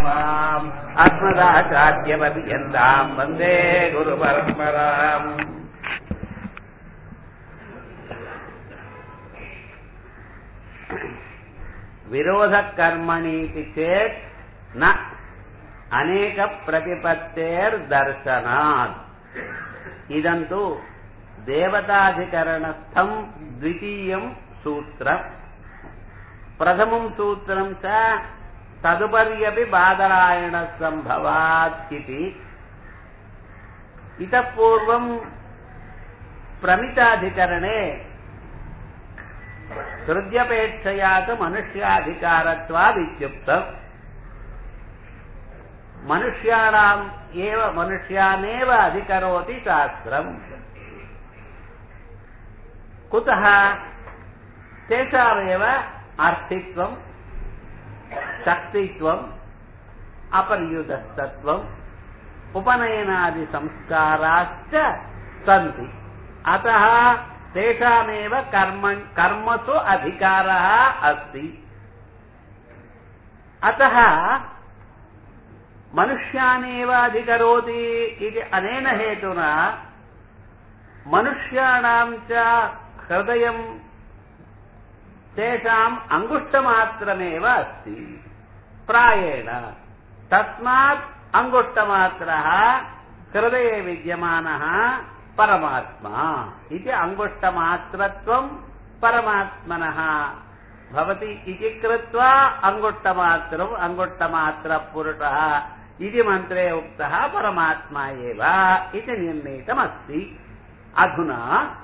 சமாரம்பாம் அஸ்மதாச்சாரியபரியந்தாம் வந்தே குரு பரம்பராம் विरोधकर्मणीति चेत् न अनेकप्रतिपत्तेर्दर्शनात् इदं तु देवताधिकरणस्थम् द्वितीयम् सूत्रम् प्रथमं सूत्रं च तदुपर्यपि बादरायणसम्भवात् इति इतः पूर्वम् प्रमिताधिकरणे हृद्यपेक्षया तु मनुष्याधिकारत्वादित्युक्तम् मनुष्याणाम् एव मनुष्यानेव अधिकरोति शास्त्रम् कुतः तेषामेव अर्थित्वम् शक्तित्वम् अपर्युदस्तत्वम् उपनयनादिसंस्काराश्च सन्ति अतः तेषामेव कर्म कर्मसु अधिकारः अस्ति अतः मनुष्यानेव अधिकरोति इति अनेन हेतुना मनुष्याणां च हृदयं तेषाम् अङ्गुष्टमात्रमेव अस्ति प्रायेण तस्मात् अङ्गुष्टमात्रः हृदये विद्यमानः परमात्मा इति अङ्गुष्टमात्रत्वम् परमात्मनः भवति इति कृत्वा अङ्गुष्टमात्रम् अङ्गुष्टमात्रपुरुषः इति मन्त्रे उक्तः परमात्मा एव इति निर्णीतमस्ति अधुना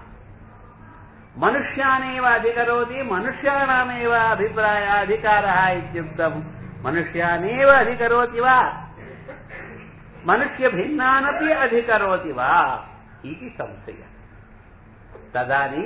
मनुष्यानेव अधिकरोति मनुष्याणामेव अभिप्राय अधिकारः इत्युक्तम् मनुष्यानेव अधिकरोति वा मनुष्यभिन्नानपि अधिकरोति वा इति संशयः तदानीं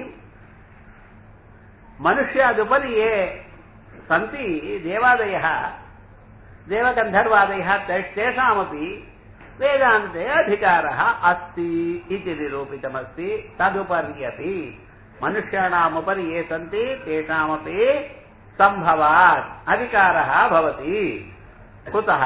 मनुष्यादुपरि ये सन्ति देवादयः देवगन्धर्वादयः तेषामपि वेदान्ते अधिकारः अस्ति इति निरूपितमस्ति तदुपर्यपि मनुष्याणामुपरि ये सन्ति तेषामपि सम्भवात् अधिकारः भवति कुतः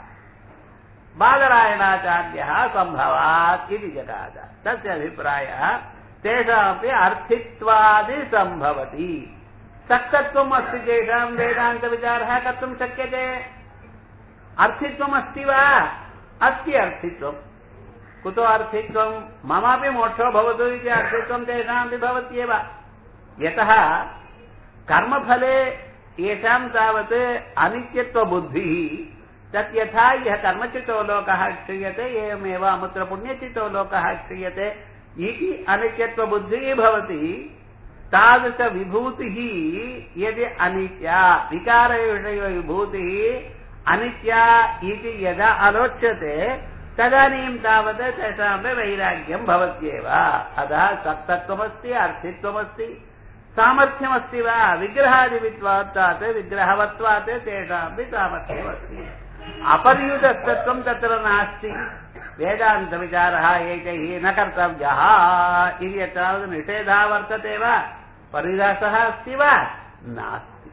बादरायणाचार्यः सम्भवात् इति जगाद तस्य अभिप्रायः तेषामपि अर्थित्वादिसम्भवति सक्तत्वम् अस्ति तेषां वेदान्तविचारः कर्तुं शक्यते अर्थित्वम् अस्ति वा अस्ति अर्थित्वम् कुतो अर्थित्वम् ममापि मोक्षो भवतु इति अर्थित्वम् तेषामपि भवत्येव यतः कर्मफले येषां तावत् अनित्यत्वबुद्धिः तत् यथा यः कर्मचितो लोकः क्षीयते एवमेव अमुत्र पुण्यचितो लोकः क्षीयते इति अनित्यत्वबुद्धिः भवति तादृशविभूतिः यदि अनित्या विकारविषयविभूतिः अनित्या इति यदा आलोच्यते तदानीं तावत् तेषामपि वैराग्यं भवत्येव अतः सत्तत्वमस्ति अर्थित्वमस्ति सामर्थ्यमस्ति वा विग्रहादिवित्वात्तात् विग्रहवत्वात् तेषामपि सामर्थ्यमस्ति अपर्युतस्तत्वं तत्र नास्ति वेदान्तविचारः एकैः न कर्तव्यः इति यत्र निषेधः वर्तते वा परिदासः अस्ति वा नास्ति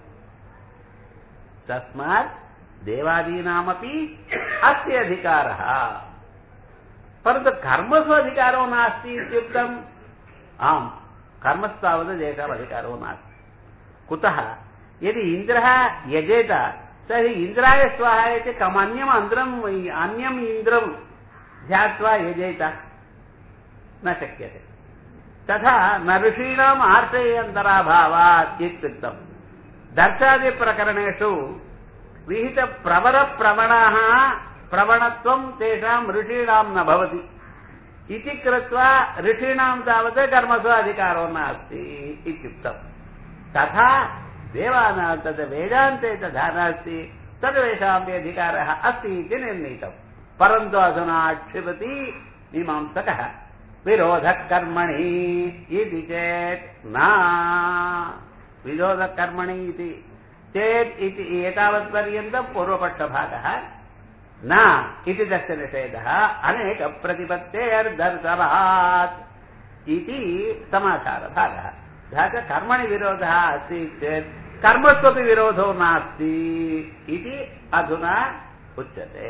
तस्मात् देवादीनामपि अस्ति अधिकारः परन्तु कर्मसु अधिकारो नास्ति इत्युक्तम् आम् कर्मस्तावत् तेषाम् अधिकारो नास्ति कुतः यदि इन्द्रः यजेत तर्हि इन्द्राय स्वाहा इति कमन्यम् अन्ध्रम् अन्यम् इन्द्रम् ध्यात्वा यजेत न शक्यते तथा न ऋषीणाम् आर्षयन्तराभावात् इत्युक्तम् दर्शादिप्रकरणेषु विहितप्रवरप्रवणाः प्रवणत्वम् तेषाम् ऋषीणाम् न भवति इति कृत्वा ऋषीणाम् तावत् कर्मसु अधिकारो नास्ति इत्युक्तम् तथा देवानां तद् वेदान्ते तथा नास्ति तद्वेषामपि अधिकारः अस्ति इति निर्णीतम् परन्तु अधुना क्षिपति मीमांसकः विरोधः कर्मणि इति चेत् न विरोधकर्मणि इति चेत् इति एतावत्पर्यन्तं पूर्वपक्षभागः न इति तस्य निषेधः अनेकप्रतिपत्तेर्दर्शनात् इति समाचारभागः तथा च कर्मणि विरोधः अस्ति चेत् कर्मस्वपि विरोधो नास्ति इति अधुना உச்சதே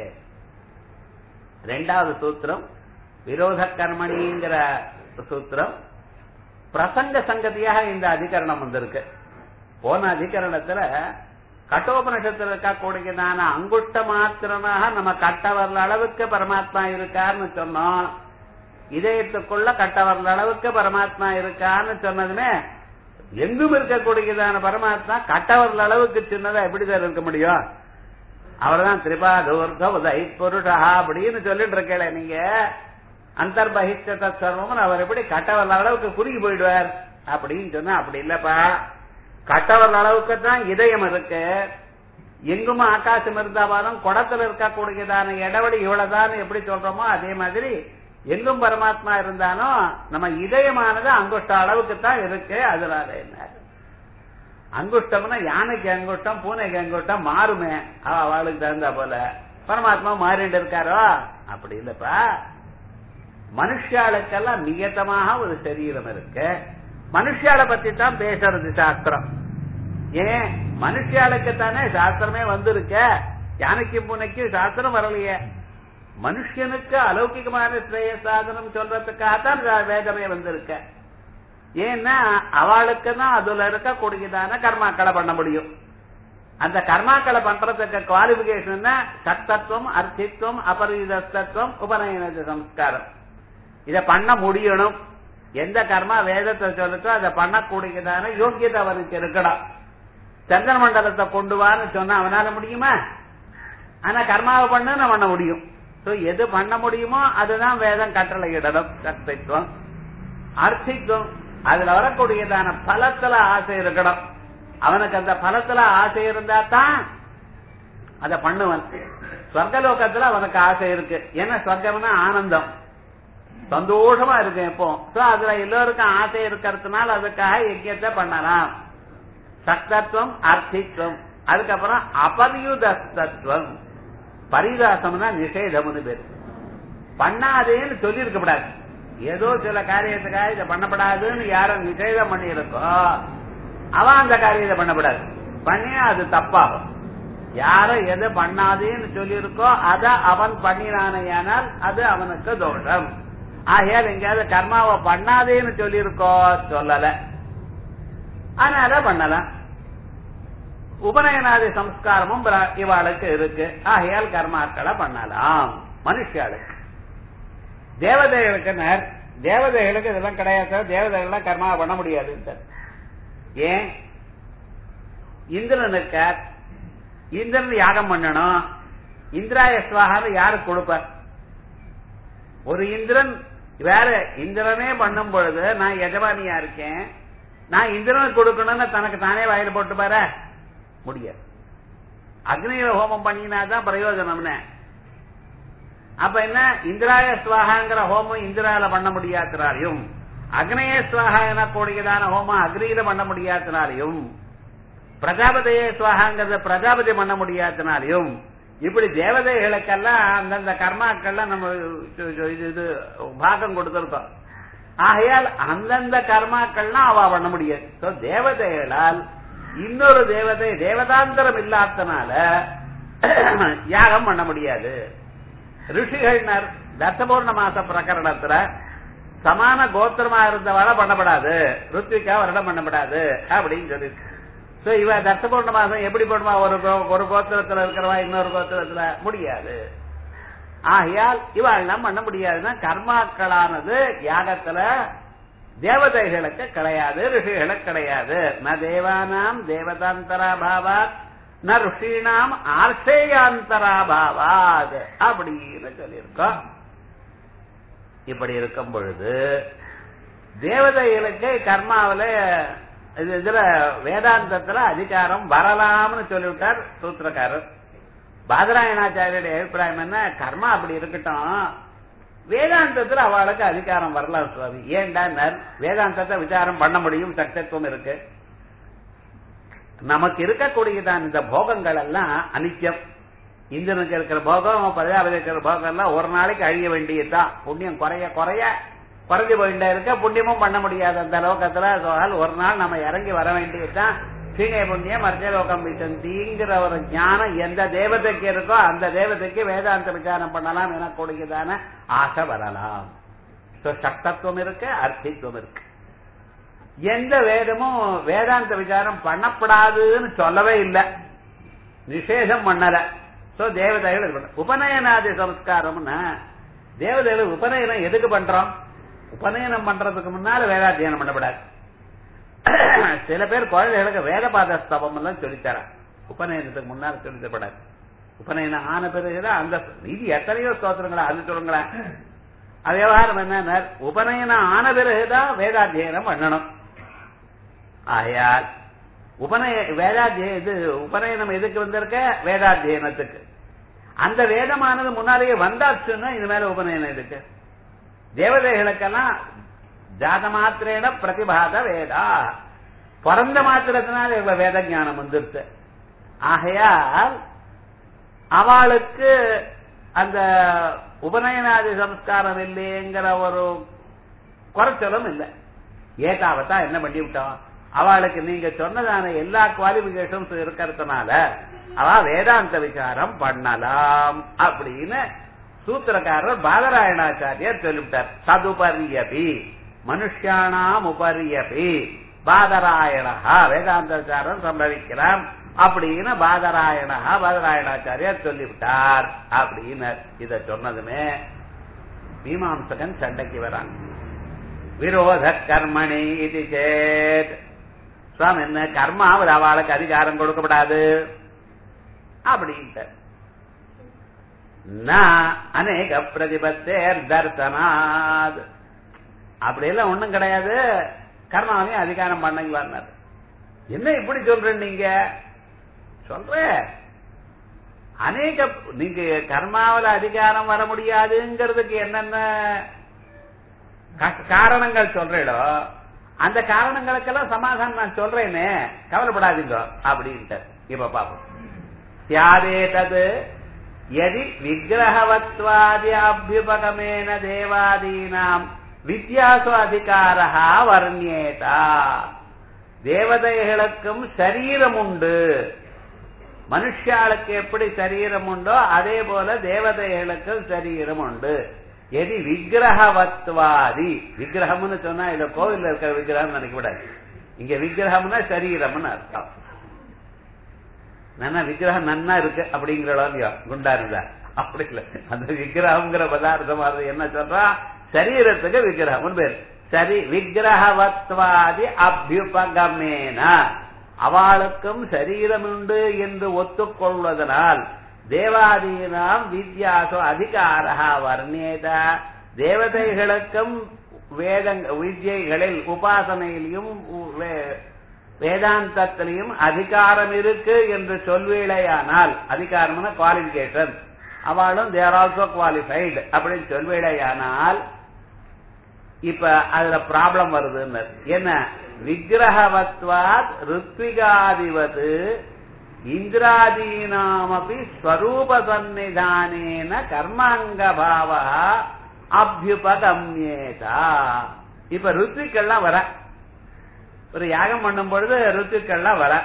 ரெண்டாவது சூத்திரம் விரோத கர்மணிங்கிற சூத்திரம் பிரசங்க சங்கதியாக இந்த அதிகரணம் வந்திருக்கு போன அதிகரணத்துல கட்டோபனிஷத்துல இருக்கக்கூடியதான அங்குஷ்ட மாத்திரமாக நம்ம கட்ட வரல அளவுக்கு பரமாத்மா இருக்காருன்னு சொன்னோம் இதயத்துக்குள்ள கட்ட வரல அளவுக்கு பரமாத்மா இருக்கான்னு சொன்னதுமே எங்கும் இருக்கக்கூடியதான பரமாத்மா கட்ட வரல அளவுக்கு சின்னதா எப்படிதான் இருக்க முடியும் அவர்தான் திரிபாதூர்த உதய் புருஷா அப்படின்னு சொல்லிட்டு இருக்கல நீங்க அந்தர்பகிஷ்ட சர்வம் அவர் எப்படி கட்டவல்ல அளவுக்கு குறுகி போயிடுவார் அப்படின்னு சொன்னா அப்படி இல்லப்பா கட்டவல்ல அளவுக்கு தான் இதயம் இருக்கு எங்குமா ஆகாசம் இருந்தாலும் குடத்துல இருக்கக்கூடியதான இடவெளி இவ்வளவுதான் எப்படி சொல்றோமோ அதே மாதிரி எங்கும் பரமாத்மா இருந்தாலும் நம்ம இதயமானது அங்குஷ்ட அளவுக்கு தான் இருக்கு அதனால என்ன அங்குஷ்டம்னா யானைக்கு அங்குஷ்டம் பூனைக்கு அங்குஷ்டம் மாறுமே அவளுக்கு தகுந்தா போல பரமாத்மா மாறிட்டு இருக்காரோ அப்படி இல்லப்பா மனுஷாளுக்கெல்லாம் நியத்தமாக ஒரு சரீரம் இருக்கு மனுஷால பத்தி தான் பேசுறது சாஸ்திரம் ஏன் மனுஷாளுக்கு தானே சாஸ்திரமே வந்திருக்க யானைக்கு பூனைக்கு சாஸ்திரம் வரலையே மனுஷனுக்கு அலௌகிகமான ஸ்ரேய சாதனம் சொல்றதுக்காகத்தான் வேதமே வந்திருக்க ஏன்னா அவளுக்கு தான் அதுல இருக்கக்கூடியதான கர்மாக்களை பண்ண முடியும் அந்த கர்மாக்களை பண்றதுக்கு குவாலிபிகேஷன் சத்தத்துவம் அர்த்தித்துவம் அபரிதத்துவம் உபநயன சம்ஸ்காரம் இத பண்ண முடியணும் எந்த கர்மா வேதத்தை சொல்லுச்சோ அதை பண்ணக்கூடியதான யோக்கியதை அவனுக்கு இருக்கணும் சந்திர மண்டலத்தை கொண்டு வான்னு சொன்னா அவனால முடியுமா ஆனா கர்மாவை பண்ண பண்ண முடியும் எது பண்ண முடியுமோ அதுதான் வேதம் கட்டளை இடணும் சக்தித்துவம் அர்த்தித்துவம் அதுல வரக்கூடியதான பலத்துல ஆசை இருக்கணும் அவனுக்கு அந்த பலத்துல ஆசை இருந்தா தான் அத பண்ணுவன் சொர்க்கலோகத்துல அவனுக்கு ஆசை இருக்கு ஏன்னா சொர்க்கம்னா ஆனந்தம் சந்தோஷமா இருக்கு எப்போ சோ அதுல எல்லோருக்கும் ஆசை இருக்கிறதுனால அதுக்காக யஜ்யத்தை பண்ணலாம் சக்தத்துவம் அர்த்தித்துவம் அதுக்கப்புறம் அபரியுதத்துவம் பரிதாசம்னா நிஷேதம்னு பேர் பண்ணாதேன்னு சொல்லி இருக்கப்படாது ஏதோ சில காரியத்துக்காக இதை பண்ணப்படாதுன்னு யாரும் நிஷேதம் பண்ணி இருக்கோ அவன் அந்த காரியத்தை பண்ணப்படாது பண்ணியா அது தப்பாகும் யார எது பண்ணாதேன்னு சொல்லியிருக்கோ அத அவன் பண்ணினானையானால் அது அவனுக்கு தோஷம் ஆகையால் எங்கேயாவது கர்மாவை பண்ணாதேன்னு சொல்லியிருக்கோ சொல்லல ஆனா அதை பண்ணலாம் உபநயனாதி சம்ஸ்காரமும் இவாளுக்கு இருக்கு ஆகையால் கர்மாக்களை பண்ணலாம் மனுஷாளுக்கு தேவதைகளுக்கு நேர் தேவதைகளுக்கு இதெல்லாம் கிடையாது சார் தேவதைகள்லாம் கர்மா பண்ண முடியாது சார் ஏன் இந்திரன் இருக்கார் இந்திரன் யாகம் பண்ணணும் இந்திராய சுவாகான்னு யாருக்கு கொடுப்பார் ஒரு இந்திரன் வேற இந்திரனே பண்ணும் பொழுது நான் எஜமானியா இருக்கேன் நான் இந்திரனுக்கு கொடுக்கணும்னு தனக்கு தானே வாயில போட்டு பாரு முடியாது அக்னியில ஹோமம் பண்ணினாதான் பிரயோஜனம்னு அப்ப என்ன இந்திராய சுவாகாங்கிற ஹோமம் இந்திரால பண்ண முடியாதனாலையும் அக்னேய சுவாகா எனக்கூடியதான ஹோமம் அக்னியில பண்ண முடியாதனாலையும் பிரஜாபதியே சுவாகாங்கிறத பிரஜாபதி பண்ண முடியாதனாலையும் இப்படி தேவதைகளுக்கெல்லாம் அந்தந்த கர்மாக்கள்லாம் நம்ம இது இது பாகம் கொடுத்திருக்கோம் ஆகையால் அந்தந்த கர்மாக்கள்லாம் அவ பண்ண முடியாது தேவதைகளால் இன்னொரு தேவதை தேவதாந்திரம் இல்லாதனால யாகம் பண்ண முடியாது ரிஷிகள்னர் தசபூர்ண மாச பிரகரணத்துல சமான கோத்திரமா இருந்தவாட பண்ணப்படாது ருத்விகா வருடம் பண்ணப்படாது அப்படின்னு சொல்லி சோ இவ தசபூர்ண மாசம் எப்படி பண்ணுவா ஒரு ஒரு கோத்திரத்துல இருக்கிறவா இன்னொரு கோத்திரத்துல முடியாது ஆகையால் இவாள்லாம் பண்ண முடியாதுன்னா கர்மாக்களானது யாகத்துல தேவதைகளுக்கு கிடையாது ரிஷிகளுக்கு கிடையாது ந தேவானாம் தேவதாந்தரா பாவாத் ந ருஷீனாம் ஆர்ஷேயாந்தரா பாவாத் அப்படின்னு சொல்லியிருக்கோம் இப்படி இருக்கும் பொழுது தேவதைகளுக்கு கர்மாவில இதுல வேதாந்தத்துல அதிகாரம் வரலாம்னு சொல்லிவிட்டார் சூத்திரக்காரர் பாதராயணாச்சாரியுடைய அபிப்பிராயம் என்ன கர்மா அப்படி இருக்கட்டும் வேதாந்தத்துல அவளுக்கு அதிகாரம் வரலாம் சுவாமி ஏன்டா வேதாந்தத்தை விசாரம் பண்ண முடியும் சக்தத்துவம் இருக்கு நமக்கு இருக்கக்கூடியதான் இந்த போகங்கள் எல்லாம் அனித்தியம் இந்திரனுக்கு இருக்கிற போகம் பிரஜாபதி இருக்கிற போகம் எல்லாம் ஒரு நாளைக்கு அழிய வேண்டியதுதான் புண்ணியம் குறைய குறைய குறைஞ்சு போயிட்டே இருக்க புண்ணியமும் பண்ண முடியாது அந்த லோகத்துல ஒரு நாள் நம்ம இறங்கி வர வேண்டியதுதான் க்ஷீணே புண்ணியம் மர்ஜலோகம் விசந்திங்கிற ஒரு ஞானம் எந்த தேவதைக்கு இருக்கோ அந்த தேவதைக்கு வேதாந்த விசாரம் பண்ணலாம் எனக்கூடியதான ஆசை வரலாம் So, சக்தத்துவம் இருக்கு அர்த்தித்துவம் இருக்கு எந்த வேதமும் வேதாந்த விசாரம் பண்ணப்படாதுன்னு சொல்லவே இல்லை நிஷேதம் பண்ணல சோ தேவதைகள் இருக்கணும் உபநயனாதி சம்ஸ்காரம்னா தேவதைகள் உபநயனம் எதுக்கு பண்றோம் உபநயனம் பண்றதுக்கு முன்னால வேதாத்தியனம் பண்ணப்படாது சில பேர் குழந்தைகளுக்கு வேதபாத ஸ்தவம் எல்லாம் சொல்லித்தரான் உபநயனத்துக்கு முன்னால சொல்லித்தப்படாது உபநயனம் ஆன பிறகுதான் அந்த இது எத்தனையோ ஸ்தோத்திரங்களா அது சொல்லுங்களேன் அது விவகாரம் என்ன உபநயனம் ஆன பிறகுதான் வேதாத்தியனம் பண்ணணும் ஆகையால் உபநய வேதாத்திய இது உபநயனம் எதுக்கு வந்திருக்க வேதாத்தியனத்துக்கு அந்த வேதமானது முன்னாலேயே வந்தாச்சுன்னா இது மேல உபநயனம் எதுக்கு தேவதைகளுக்கெல்லாம் ஜாத மாத்திரேன பிரதிபாத வேதா பிறந்த மாத்திரத்தினால இவ வேத ஞானம் வந்துருச்சு ஆகையால் அவளுக்கு அந்த உபநயனாதி சம்ஸ்காரம் இல்லைங்கிற ஒரு குறைச்சலும் இல்லை ஏதாவத்தா என்ன பண்ணி விட்டோம் அவளுக்கு நீங்க சொன்னதான எல்லா குவாலிபிகேஷன்ஸ் இருக்கிறதுனால அவ வேதாந்த விசாரம் பண்ணலாம் அப்படின்னு சூத்திரக்காரர் பாதராயணாச்சாரியர் சொல்லிவிட்டார் சதுபரியபி மனுஷியானாம் உபரியபி பாதராயணா வேதாந்த விசாரம் சம்பவிக்கலாம் அப்படின்னு பாதராயணா பாதராயணாச்சாரியர் சொல்லிவிட்டார் அப்படின்னு இத சொன்னதுமே மீமாம்சகன் சண்டைக்கு வராங்க விரோத கர்மணி இது சேத் சுவாமி என்ன கர்மாவில் அவளுக்கு அதிகாரம் கொடுக்கப்படாது அப்படின்ட்டு அநேக பிரதிபத்தேர் தர்சனாத் அப்படியெல்லாம் ஒண்ணும் கிடையாது கர்மாவையும் அதிகாரம் பண்ணுங்களார் என்ன இப்படி சொல்றேன் நீங்க சொல்ற அநேக நீங்க கர்மாவில அதிகாரம் வர முடியாதுங்கிறதுக்கு என்னென்ன காரணங்கள் சொல்றீடோ அந்த காரணங்களுக்கெல்லாம் சமாதானம் நான் சொல்றேனே கவலைப்படாதீங்க அப்படின்ட்டு இப்ப பாப்போம் சியாதே தது எதி விக்கிரகவத்வாதி அபியுபகமேன தேவாதீனாம் வித்தியாச அதிகாரா வர்ணியேதா தேவதைகளுக்கும் சரீரம் உண்டு மனுஷாளுக்கு எப்படி சரீரம் உண்டோ அதே போல தேவதைகளுக்கும் சரீரம் உண்டு எதி விக்கிரகவத்வாதி விக்கிரகம்னு சொன்னா இத கோவில்ல இருக்கிற விக்கிரகம் நினைக்க கூடாது இங்க விக்கிரகம்னா சரீரம்னு அர்த்தம் நன்னா விக்கிரகம் நன்னா இருக்கு அப்படிங்கிற இல்லையோ குண்டா இருந்தா அப்படி இல்ல அந்த விக்கிரகம்ங்கிற பதார்த்தம் என்ன சொல்றா சரீரத்துக்கு விக்கிரகம் பேர் சரி விக்கிரகவத்வாதி அபியுபகமேன அவளுக்கும் சரீரம் உண்டு என்று ஒத்துக்கொள்வதனால் தேவாதீனாம் வித்யாசோ அதிகாரா வர்ணேத தேவதைகளுக்கும் வேதங்க வித்யைகளில் உபாசனையிலையும் வேதாந்தத்திலையும் அதிகாரம் இருக்கு என்று சொல்வேளையானால் அதிகாரம்னா குவாலிபிகேஷன் அவளும் தேர் ஆல்சோ குவாலிஃபைடு அப்படின்னு சொல்வேளையானால் இப்ப அதுல ப்ராப்ளம் வருதுன்னு என்ன விக்கிரகவத்வாத் ருத்விகாதிவது இந்திராதீனாமபி ஸ்வரூப சந்நிதானேன கர்மாங்க பாவா அபியுபகம்யேதா இப்ப ருத்விக்கெல்லாம் வர ஒரு யாகம் பண்ணும் பொழுது ருத்துக்கள்லாம் வர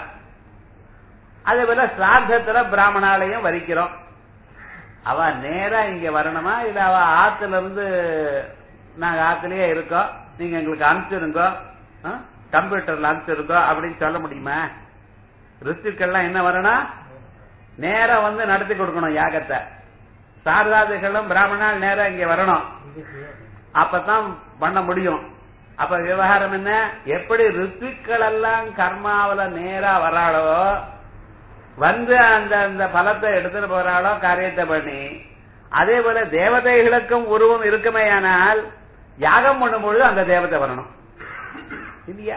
அதே போல சிரார்த்தத்துல பிராமணாலையும் வரிக்கிறோம் அவ நேரா இங்க வரணுமா இல்ல அவ ஆத்துல இருந்து நாங்க ஆத்துலயே இருக்கோம் நீங்க எங்களுக்கு அனுப்பிச்சிருங்கோ கம்ப்யூட்டர்ல அனுப்பிச்சிருங்கோ அப்படின்னு சொல்ல முடியுமா ரித்துக்கள்லாம் என்ன வரணும் நேரா வந்து நடத்தி கொடுக்கணும் யாகத்தை சாரதாதிகளும் பிராமணால் நேரா இங்க வரணும் அப்பதான் பண்ண முடியும் அப்ப விவகாரம் என்ன எப்படி ரித்துக்கள் எல்லாம் கர்மாவில நேரா வராளோ வந்து அந்த அந்த பலத்தை எடுத்துட்டு போறாளோ காரியத்தை பண்ணி அதே போல தேவதைகளுக்கும் உருவம் இருக்குமேயானால் யாகம் பண்ணும்பொழுது அந்த தேவதை வரணும் இல்லையா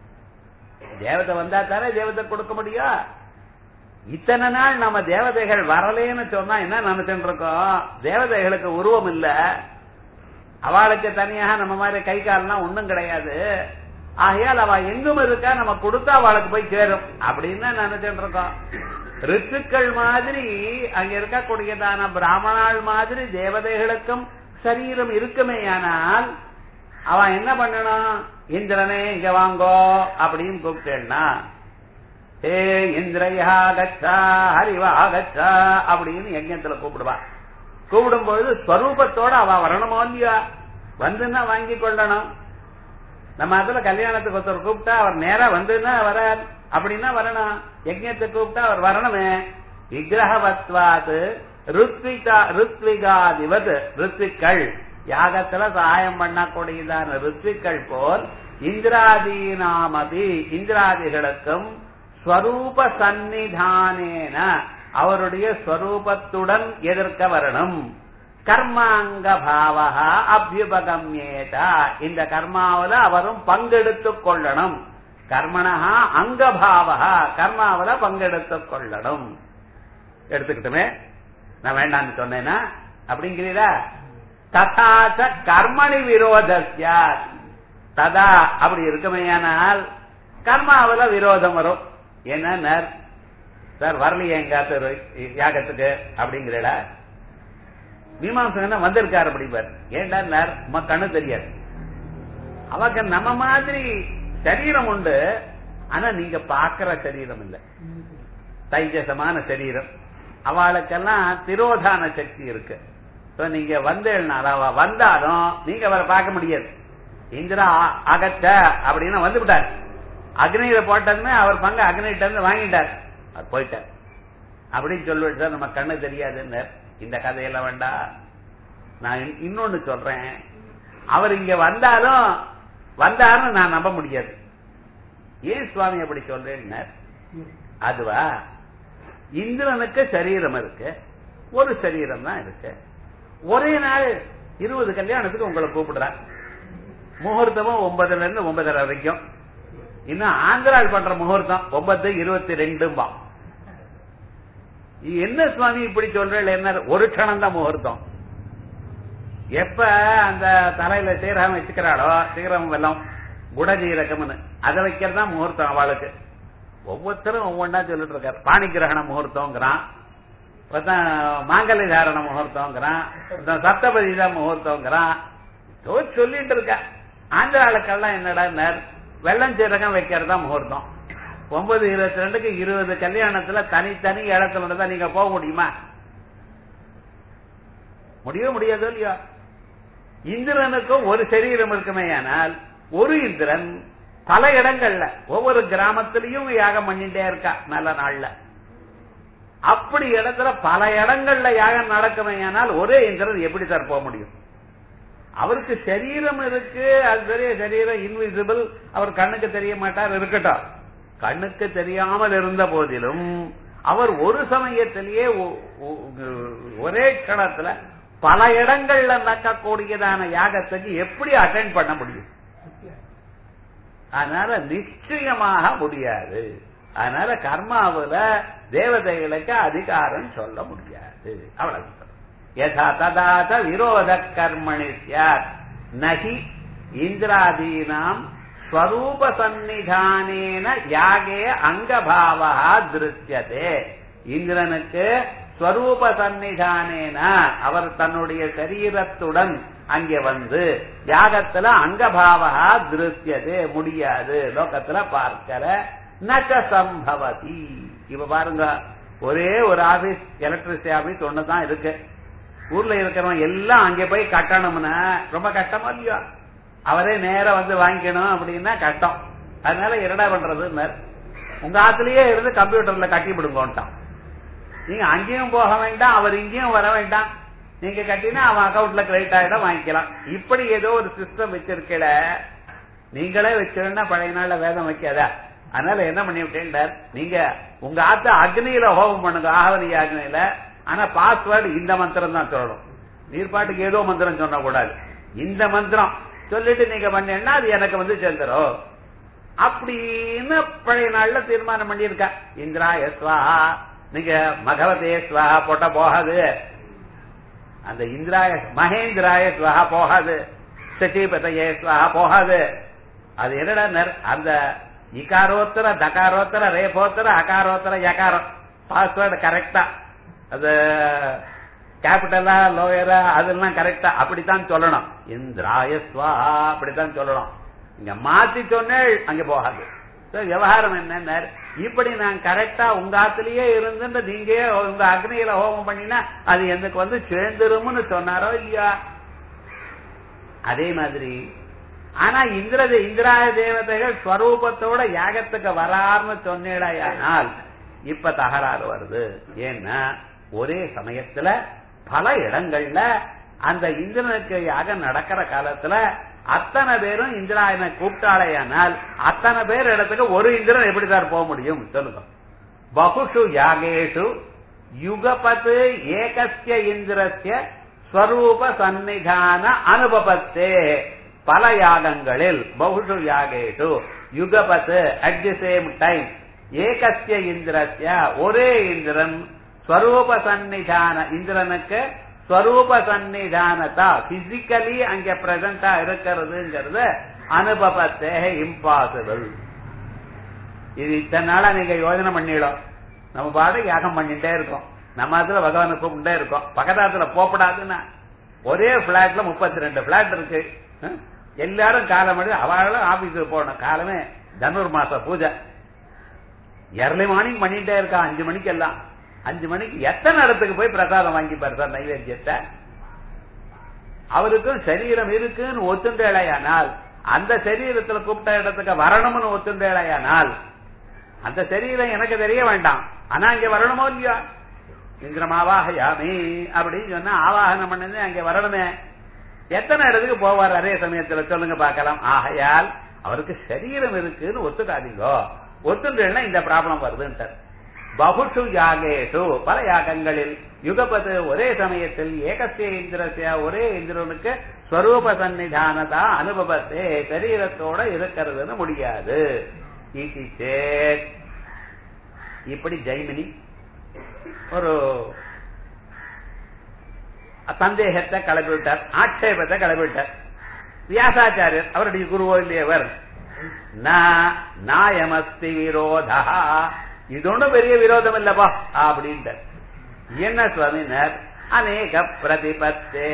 தேவதை வந்தா தானே தேவதை கொடுக்க முடியும் இத்தனை நாள் நம்ம தேவதைகள் வரலேன்னு சொன்னா என்ன நினைச்சுட்டு இருக்கோம் தேவதைகளுக்கு உருவம் இல்ல அவளுக்கு தனியாக நம்ம மாதிரி கை கால்லாம் ஒண்ணும் கிடையாது ஆகையால் அவ எங்கும் இருக்கா நம்ம கொடுத்தா அவளுக்கு போய் சேரும் அப்படின்னு நினைச்சுட்டு இருக்கோம் ரித்துக்கள் மாதிரி அங்க இருக்கக்கூடியதான பிராமணாள் மாதிரி தேவதைகளுக்கும் சரீரம் இருக்குமேயானால் அவன் என்ன பண்ணணும் இந்திரனே இங்க வாங்கோ அப்படின்னு கூப்பிட்டேன்னா ஹே இந்திரையா கச்சா ஹரிவா கச்சா அப்படின்னு யஜ்யத்துல கூப்பிடுவா கூப்பிடும் பொழுது ஸ்வரூபத்தோட அவ வரணுமோ இல்லையா வந்துன்னா வாங்கி கொள்ளணும் நம்ம அதுல கல்யாணத்துக்கு ஒருத்தர் கூப்பிட்டா அவர் நேரா வந்துன்னா வரார் அப்படின்னா வரணும் யஜ்யத்தை கூப்பிட்டா அவர் வரணுமே விக்கிரகவத்வாத் ருத்விகா ருத்விகாதிபத் ருத்விக்கள் யாகத்துல சகாயம் பண்ணக்கூடியதான ருத்விக்கள் போல் இந்திராதீனாமதி இந்திராதிகளுக்கும் ஸ்வரூப சந்நிதானேன அவருடைய ஸ்வரூபத்துடன் எதிர்க்க வரணும் கர்மாங்க பாவகா அபியுபகம்யேதா இந்த கர்மாவில அவரும் பங்கெடுத்துக் கொள்ளணும் கர்மணஹா அங்கபாவகா கர்மாவில பங்கெடுத்துக் கொள்ளணும் எடுத்துக்கிட்டுமே நான் வேண்டாம்னு சொன்னேன்னா அப்படிங்கிறீரா ததாச்ச கர்மணி விரோதஸ்யா ததா அப்படி இருக்குமேயானால் கர்மாவில விரோதம் வரும் என்ன சார் வரலையே எங்காத்து யாகத்துக்கு அப்படிங்கிறடா மீமாசம் வந்திருக்காரு அப்படிப்பார் ஏண்டா நம்ம கண்ணு தெரியாது அவங்க நம்ம மாதிரி சரீரம் உண்டு ஆனா நீங்க பாக்குற சரீரம் இல்ல தைஜசமான சரீரம் அவளுக்கெல்லாம் திரோதான சக்தி இருக்கு நீங்க வந்தேனால அவ வந்தாலும் நீங்க அவரை பார்க்க முடியாது இந்திரா அகச்ச அப்படின்னு வந்து விட்டார் அக்னியில போட்டதுமே அவர் பங்கு அக்னிகிட்ட இருந்து வாங்கிட்டார் அவர் போயிட்டார் அப்படின்னு சொல்லிட்டு சார் நம்ம கண்ணு தெரியாதுன்னு இந்த கதையெல்லாம் வேண்டாம் நான் இன்னொன்னு சொல்றேன் அவர் இங்க வந்தாலும் வந்தாருன்னு நான் நம்ப முடியாது ஏன் சுவாமி அப்படி சொல்றேன்னு அதுவா இந்திரனுக்கு சரீரம் இருக்கு ஒரு சரீரம் தான் இருக்கு ஒரே நாள் இருபது கல்யாணத்துக்கு உங்களை கூப்பிடுறார் முகூர்த்தமும் ஒன்பதுல இருந்து ஒன்பதரை வரைக்கும் இன்னும் ஆந்திரால் பண்ற முகூர்த்தம் ஒன்பது இருபத்தி ரெண்டும்பா என்ன சுவாமி இப்படி சொல்றேன் என்ன ஒரு க்ஷணம் தான் முகூர்த்தம் எப்ப அந்த தலையில சீரகம் வச்சுக்கிறாளோ சீரகம் வெள்ளம் குடஜீரகம்னு அதை வைக்கிறதா முகூர்த்தம் அவளுக்கு ஒவ்வொருத்தரும் ஒவ்வொன்றா சொல்லிட்டு இருக்காரு பாணி கிரகண முகூர்த்தம்ங்கிறான் மாங்கல்ய தாரண முகூர்த்தம்ங்கிறான் சப்தபதி தான் முகூர்த்தம்ங்கிறான் சொல்லிட்டு இருக்க ஆந்திராளுக்கெல்லாம் என்னடா வெள்ளம் சீரகம் வைக்கிறதா முகூர்த்தம் ஒன்பது இருபத்தி ரெண்டுக்கு இருபது கல்யாணத்துல தனித்தனி இடத்துல தான் நீங்க போக முடியுமா முடியவே முடியாது இல்லையா இந்திரனுக்கும் ஒரு சரீரம் இருக்குமே ஆனால் ஒரு இந்திரன் பல இடங்கள்ல ஒவ்வொரு கிராமத்திலையும் யாகம் பண்ணிட்டே இருக்கா நல்ல நாள்ல அப்படி இடத்துல பல இடங்கள்ல யாகம் நடக்குமே ஆனால் ஒரே இந்திரன் எப்படி சார் போக முடியும் அவருக்கு சரீரம் இருக்கு அது பெரிய சரீரம் இன்விசிபிள் அவர் கண்ணுக்கு தெரிய மாட்டார் இருக்கட்டும் கண்ணுக்கு தெரியாமல் இருந்த போதிலும் அவர் ஒரு சமயத்திலேயே ஒரே கணத்துல பல இடங்கள்ல நடக்கக்கூடியதான யாகத்துக்கு எப்படி அட்டென்ட் பண்ண முடியும் அதனால நிச்சயமாக முடியாது அதனால கர்மாவுல தேவதைகளுக்கு அதிகாரம் சொல்ல முடியாது அவ்வளவு யதா ததாத விரோத கர்மணி சியாத் நகி இந்திராதீனாம் ஸ்வரூப சந்நிதானேன யாகே அங்கபாவா திருஷ்யதே இந்திரனுக்கு ஸ்வரூப சந்நிதானேன அவர் தன்னுடைய சரீரத்துடன் அங்கே வந்து யாகத்துல அங்கபாவா திருஷ்யதே முடியாது லோகத்துல பார்க்கல நக சம்பவதி இப்ப பாருங்க ஒரே ஒரு ஆபீஸ் எலக்ட்ரிசிட்டி ஆபீஸ் ஒண்ணுதான் இருக்கு ஊர்ல இருக்கிறவங்க எல்லாம் அங்கே போய் கட்டணும்னா ரொம்ப கஷ்டமா இல்லையா அவரே நேரம் வந்து வாங்கிக்கணும் அப்படின்னா கஷ்டம் அதனால என்னடா பண்றது உங்க ஆத்துலயே இருந்து கம்ப்யூட்டர்ல கட்டி விடுங்கோன்ட்டான் நீங்க அங்கேயும் போக வேண்டாம் அவர் இங்கேயும் வர வேண்டாம் நீங்க கட்டினா அவன் அக்கௌண்ட்ல கிரெடிட் ஆகிடும் வாங்கிக்கலாம் இப்படி ஏதோ ஒரு சிஸ்டம் வச்சிருக்கல நீங்களே வச்சிருந்தா பழைய நாள்ல வேதம் வைக்காதா அதனால என்ன பண்ணி விட்டேன் நீங்க உங்க ஆத்த அக்னியில ஹோமம் பண்ணுங்க ஆகவனி அக்னியில ஆனா பாஸ்வேர்டு இந்த மந்திரம் தான் சொல்லணும் நீர்பாட்டுக்கு ஏதோ மந்திரம் சொன்ன கூடாது இந்த மந்திரம் சொல்லிட்டு நீங்க பண்ணீங்கன்னா அது எனக்கு வந்து சேர்ந்துரும் அப்படின்னு பழைய நாள்ல தீர்மானம் பண்ணியிருக்க இந்திரா எஸ்வாஹா நீங்க மகவதே ஸ்வாஹா போட்டா போகாது அந்த இந்திராய மகேந்திராய ஸ்வாஹா போகாது சச்சிபதையே ஸ்வாஹா போகாது அது என்னடா அந்த இகாரோத்தர தகாரோத்தர ரேபோத்தர அகாரோத்தர யகாரம் பாஸ்வேர்டு கரெக்டா அது கேபிட்டலா லோயரா அதெல்லாம் கரெக்டா அப்படித்தான் சொல்லணும் இந்திராய ஸ்வாஹா அப்படித்தான் சொல்லணும் இங்க மாத்தி சொன்னேள் அங்க போகாது So, விவகாரம் என்ன இப்படி நான் கரெக்டா உங்க ஆத்துலயே இருந்து நீங்க உங்க அக்னியில ஹோமம் பண்ணினா அது எனக்கு வந்து சேர்ந்துரும்னு சொன்னாரோ இல்லையா அதே மாதிரி ஆனா இந்திர இந்திராய தேவதைகள் ஸ்வரூபத்தோட யாகத்துக்கு வரார்னு சொன்னேடையானால் இப்ப தகராறு வருது ஏன்னா ஒரே சமயத்துல பல இடங்கள்ல அந்த இந்திரனுக்கு யாகம் நடக்கிற காலத்துல அத்தனை பேரும் இந்திராயனை கூப்பிட்டாலேயானால் அத்தனை பேர் இடத்துக்கு ஒரு இந்திரன் எப்படி சார் போக முடியும் சொல்லுங்க பகுஷு யாகேஷு யுகபத் ஏகஸ்ய இந்திரஸ்ய ஸ்வரூப சந்நிதான அனுபவத்தே பல யாகங்களில் பகுஷு யாகேஷு யுகபத் அட் தி சேம் டைம் ஏகஸ்ய இந்திரஸ்ய ஒரே இந்திரன் ஸ்வரூப சந்நிதான இந்திரனுக்கு ஸ்வரூப சந்நிதானதா பிசிக்கலி அங்க பிரசண்டா இருக்கிறதுங்கிறது அனுபவத்தே இம்பாசிபிள் இது இத்தனை நாளா நீங்க யோஜனை பண்ணிடும் நம்ம பாட்டு யாகம் பண்ணிட்டே இருக்கோம் நம்ம அதுல பகவானை கூப்பிட்டே இருக்கோம் பக்கத்தாத்துல போப்படாதுன்னா ஒரே பிளாட்ல முப்பத்தி ரெண்டு பிளாட் இருக்கு ஹம்? எல்லாரும் காலம் அடி அவளும் ஆபீஸுக்கு போகணும் காலமே தனுர் மாச பூஜை எர்லி மார்னிங் பண்ணிட்டே இருக்கா அஞ்சு மணிக்கு எல்லாம் அஞ்சு மணிக்கு எத்தனை இடத்துக்கு போய் பிரசாதம் வாங்கிப்பாரு சார் நைவேத்தியத்தை அவருக்கும் சரீரம் இருக்குன்னு ஒத்துண்டேழையானால் அந்த சரீரத்துல கூப்பிட்ட இடத்துக்கு வரணும்னு ஒத்துண்டேழையானால் அந்த சரீரம் எனக்கு தெரிய வேண்டாம் ஆனா அங்க வரணுமோ இல்லையா இந்திரமாவாக யாமி அப்படின்னு சொன்னா ஆவாகனம் பண்ணது அங்க வரணுமே எத்தனை இடத்துக்கு போவார் அதே சமயத்துல சொல்லுங்க பார்க்கலாம் ஆகையால் அவருக்கு சரீரம் இருக்குன்னு ஒத்துக்காதீங்கோ ஒத்துண்டா இந்த ப்ராப்ளம் வருதுன்ட்டார் பகுஷு யாகேஷு பல யாகங்களில் யுகபது ஒரே சமயத்தில் ஏகசிய இந்திரசிய ஒரே இந்திரனுக்கு ஸ்வரூப சந்நிதானதா அனுபவத்தே சரீரத்தோட இருக்கிறதுன்னு முடியாது இது சேத் இப்படி ஜெய்மினி ஒரு சந்தேகத்தை கிளப்பிவிட்டார் ஆட்சேபத்தை கிளப்பிவிட்டார் வியாசாச்சாரியர் அவருடைய குருவோ இல்லையவர் நாயமஸ்தி விரோதா இது ஒண்ணும் பெரிய விரோதம் இல்லப்பா அப்படின்ட்டு என்ன சுவாமினர் அநேக பிரதிபத்தே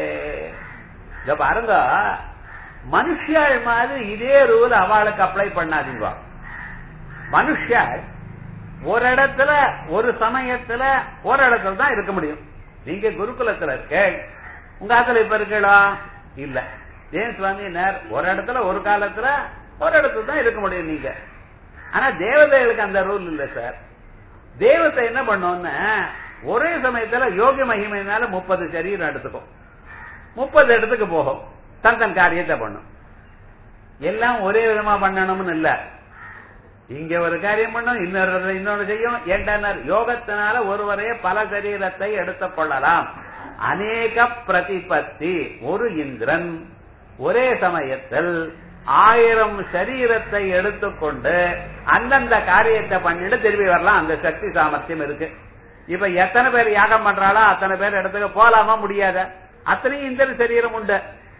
இத பாருங்க மனுஷியாள் மாதிரி இதே ரூல் அவளுக்கு அப்ளை பண்ணாதீங்க மனுஷியாள் ஒரு இடத்துல ஒரு சமயத்துல ஒரு இடத்துல தான் இருக்க முடியும் நீங்க குருகுலத்துல இருக்க உங்க ஆத்துல இப்ப இருக்கா இல்ல ஏன் சுவாமினர் ஒரு இடத்துல ஒரு காலத்துல ஒரு இடத்துல தான் இருக்க முடியும் நீங்க ஆனா தேவதைகளுக்கு அந்த ரூல் இல்ல சார் தேவத்தை என்ன பண்ணோம்னா ஒரே சமயத்துல யோகி மகிமையினால முப்பது சரீரம் எடுத்துக்கும் முப்பது இடத்துக்கு போகும் தன் தன் காரியத்தை பண்ணும் எல்லாம் ஒரே விதமா பண்ணணும்னு இல்ல இங்க ஒரு காரியம் பண்ணும் இன்னொரு இடத்துல இன்னொன்னு செய்யும் ஏண்டானர் யோகத்தினால ஒருவரே பல சரீரத்தை எடுத்துக் கொள்ளலாம் அநேக பிரதிபத்தி ஒரு இந்திரன் ஒரே சமயத்தில் ஆயிரம் சரீரத்தை எடுத்துக்கொண்டு அந்தந்த காரியத்தை பண்ணிட்டு திரும்பி வரலாம் அந்த சக்தி சாமர்த்தியம் இருக்கு இப்ப எத்தனை பேர் யாகம் பண்றாளோ அத்தனை பேர் இடத்துக்கு போலாமா முடியாத அத்தனையும் இந்த சரீரம் உண்டு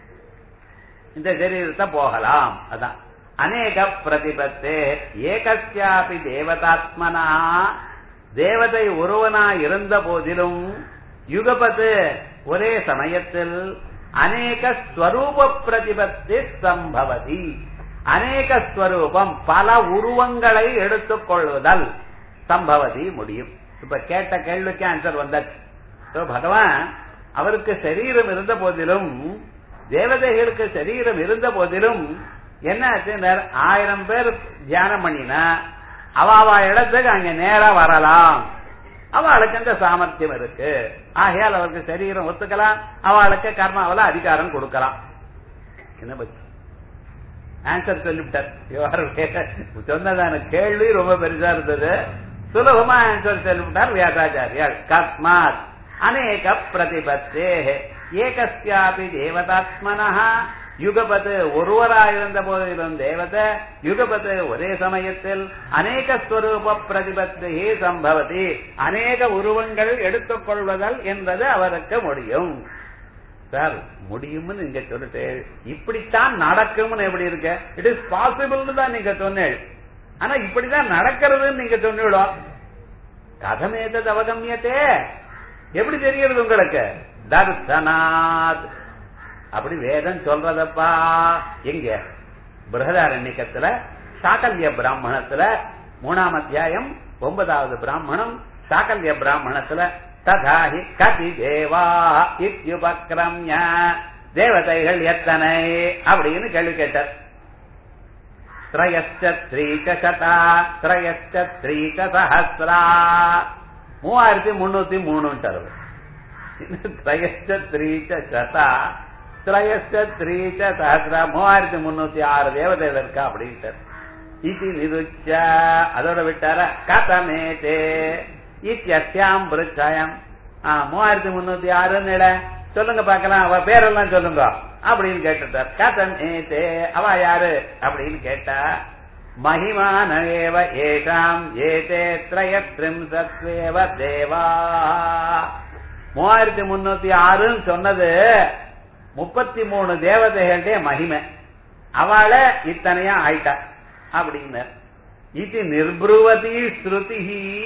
இந்த சரீரத்தை போகலாம் அதான் அநேக பிரதிபத்தே ஏகஸ்யாபி தேவதாத்மனா தேவதை ஒருவனா இருந்த போதிலும் யுகபத்து ஒரே சமயத்தில் அநேக ஸ்வரூப பிரதிபத்தி சம்பவதி அநேக ஸ்வரூபம் பல உருவங்களை எடுத்துக்கொள்வதல் சம்பவதி முடியும் இப்ப கேட்ட கேள்விக்கு ஆன்சர் வந்தாச்சு So, பகவான் அவருக்கு சரீரம் இருந்த போதிலும் தேவதைகளுக்கு சரீரம் இருந்த போதிலும் என்ன ஆச்சு ஆயிரம் பேர் தியானம் பண்ணினா அவ அவ இடத்துக்கு அங்க நேரா வரலாம் அவளுக்கு அந்த சாமர்த்தியம் இருக்கு ஆகையால் அவருக்கு சரீரம் ஒத்துக்கலாம் அவளுக்கு கர்மாவில அதிகாரம் கொடுக்கலாம் என்ன பச்சு ஆன்சர் சொல்லிவிட்டார் சொன்னதான கேள்வி ரொம்ப பெருசா இருந்தது சுலபமா ஆன்சர் சொல்லிவிட்டார் வியாசாச்சாரியால் கஸ்மாத் அநேக பிரதிபத்தே ஏகஸ்யாபி தேவதாத்மனா யுகபத்து ஒருவராயிருந்த போதிலும் தேவதை யுகபத்து ஒரே சமயத்தில் அநேக ஸ்வரூப பிரதிபத்தி சம்பவதி அநேக உருவங்கள் எடுத்துக்கொள்வதல் என்பது அவருக்கு முடியும் சார் முடியும்னு நீங்க சொல்லிட்டு இப்படித்தான் நடக்கும்னு எப்படி இருக்க இட் இஸ் பாசிபிள்னு தான் நீங்க சொன்னேன் ஆனா இப்படிதான் நடக்கிறதுன்னு நீங்க சொன்னிடும் கதமேதது அவகமியத்தே எப்படி தெரிகிறது உங்களுக்கு தர்சனாத் அப்படி வேதம் சொல்றதப்பா எங்க பிரகதாரண்யக்கத்துல சாக்கல்ய பிராமணத்துல மூணாம் அத்தியாயம் ஒன்பதாவது பிராமணம் சாக்கல்ய பிராமணத்துல ததாஹி கதி தேவா இத்யுபக்ரம்ய தேவதைகள் எத்தனை அப்படின்னு கேள்வி கேட்டார் திரயச்ச த்ரீக சதா திரயச்ச த்ரீக சஹசிரா மூவாயிரத்தி முன்னூத்தி மூணுன்ட்டாரு திரயச்ச த்ரீச்ச சதா திரயச்ச த்ரீச்ச சஹசிரா மூவாயிரத்தி முன்னூத்தி ஆறு தேவதைகள் இருக்கா அப்படின்ட்டு இது நிருச்ச அதோட விட்டார கதமேதே இத்தியாம் விருச்சாயம் மூவாயிரத்தி முன்னூத்தி ஆறுன்னு இட சொல்லுங்க பாக்கலாம் அவ பேரெல்லாம் சொல்லுங்க அப்படின்னு கேட்டுட்டார் கதம் ஏதே அவ யாரு அப்படின்னு கேட்டா மகிமானவேவ ஏஷாம் ஏதே திரயத்ரிம்சத்வேவ தேவா மூவாயிரத்தி முன்னூத்தி ஆறுன்னு சொன்னது முப்பத்தி மூணு தேவதைகளுடைய மகிமை அவளை இத்தனையா ஆயிட்டா அப்படின்னு இது நிர்புருவதி ஸ்ருதி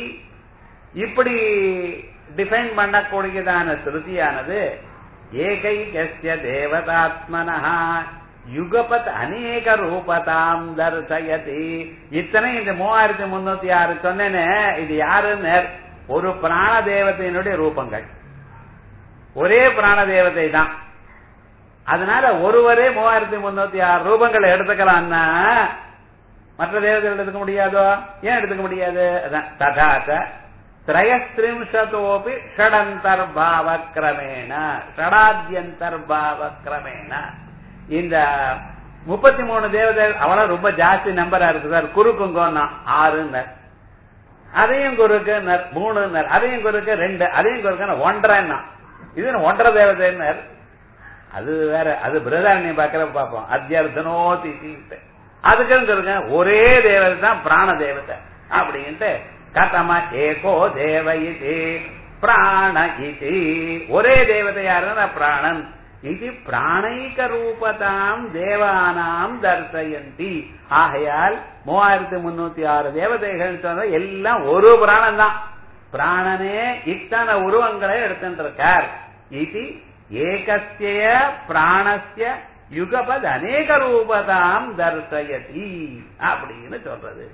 இப்படி டிஃபைன் பண்ணக்கூடியதான ஸ்ருதியானது ஏகைகஸ்ய தேவதாத்மனஹா யுகபத் அநேக ரூபதாம் தர்சயதி இத்தனை இந்த மூவாயிரத்தி முன்னூத்தி ஆறு சொன்னேனே இது யாருன்னு ஒரு பிராண தேவதையினுடைய ரூபங்கள் ஒரே பிராண தேவதை தான் அதனால ஒருவரே மூவாயிரத்தி முன்னூத்தி ஆறு ரூபங்களை எடுத்துக்கலாம்னா மற்ற தேவதைகள் எடுத்துக்க முடியாதோ ஏன் எடுத்துக்க முடியாது ததாச திரயஸ்திரிம்சதோபி ஷடந்தர்பாவ கிரமேண ஷடாத்யந்தர்பாவ கிரமேண இந்த முப்பத்தி மூணு தேவதைகள் அவ்வளவு ரொம்ப ஜாஸ்தி நம்பரா இருக்கு சார் குறுக்குங்கோன்னா ஆறுன்னர் அதையும் குறுக்குனர் மூணுன்னர் அதையும் குறுக்கு ரெண்டு அதையும் குறுக்கு ஒன்றரைன்னா இது ஒன்றரை தேவதைன்னர் அது வேற அது பிரதாரண்யம் பாக்கிற பார்ப்போம் அத்தியார்த்தனோதி அதுக்குன்னு சொல்லுங்க ஒரே தேவதை தான் பிராண தேவதை அப்படின்ட்டு கதம ஏகோ தேவ இது பிராண இது ஒரே தேவதை யாருன்னா பிராணன் இது பிராணைக ரூபதாம் தேவானாம் தர்சயந்தி ஆகையால் மூவாயிரத்தி முன்னூத்தி ஆறு தேவதைகள் சொன்ன எல்லாம் ஒரு பிராணன் தான் பிராணனே இத்தனை உருவங்களை எடுத்துட்டு இருக்கார் இது ஏகஸ்ய பிராணஸ்ய யுகபத் அநேக ரூபதாம் தர்சயதி அப்படின்னு சொல்றது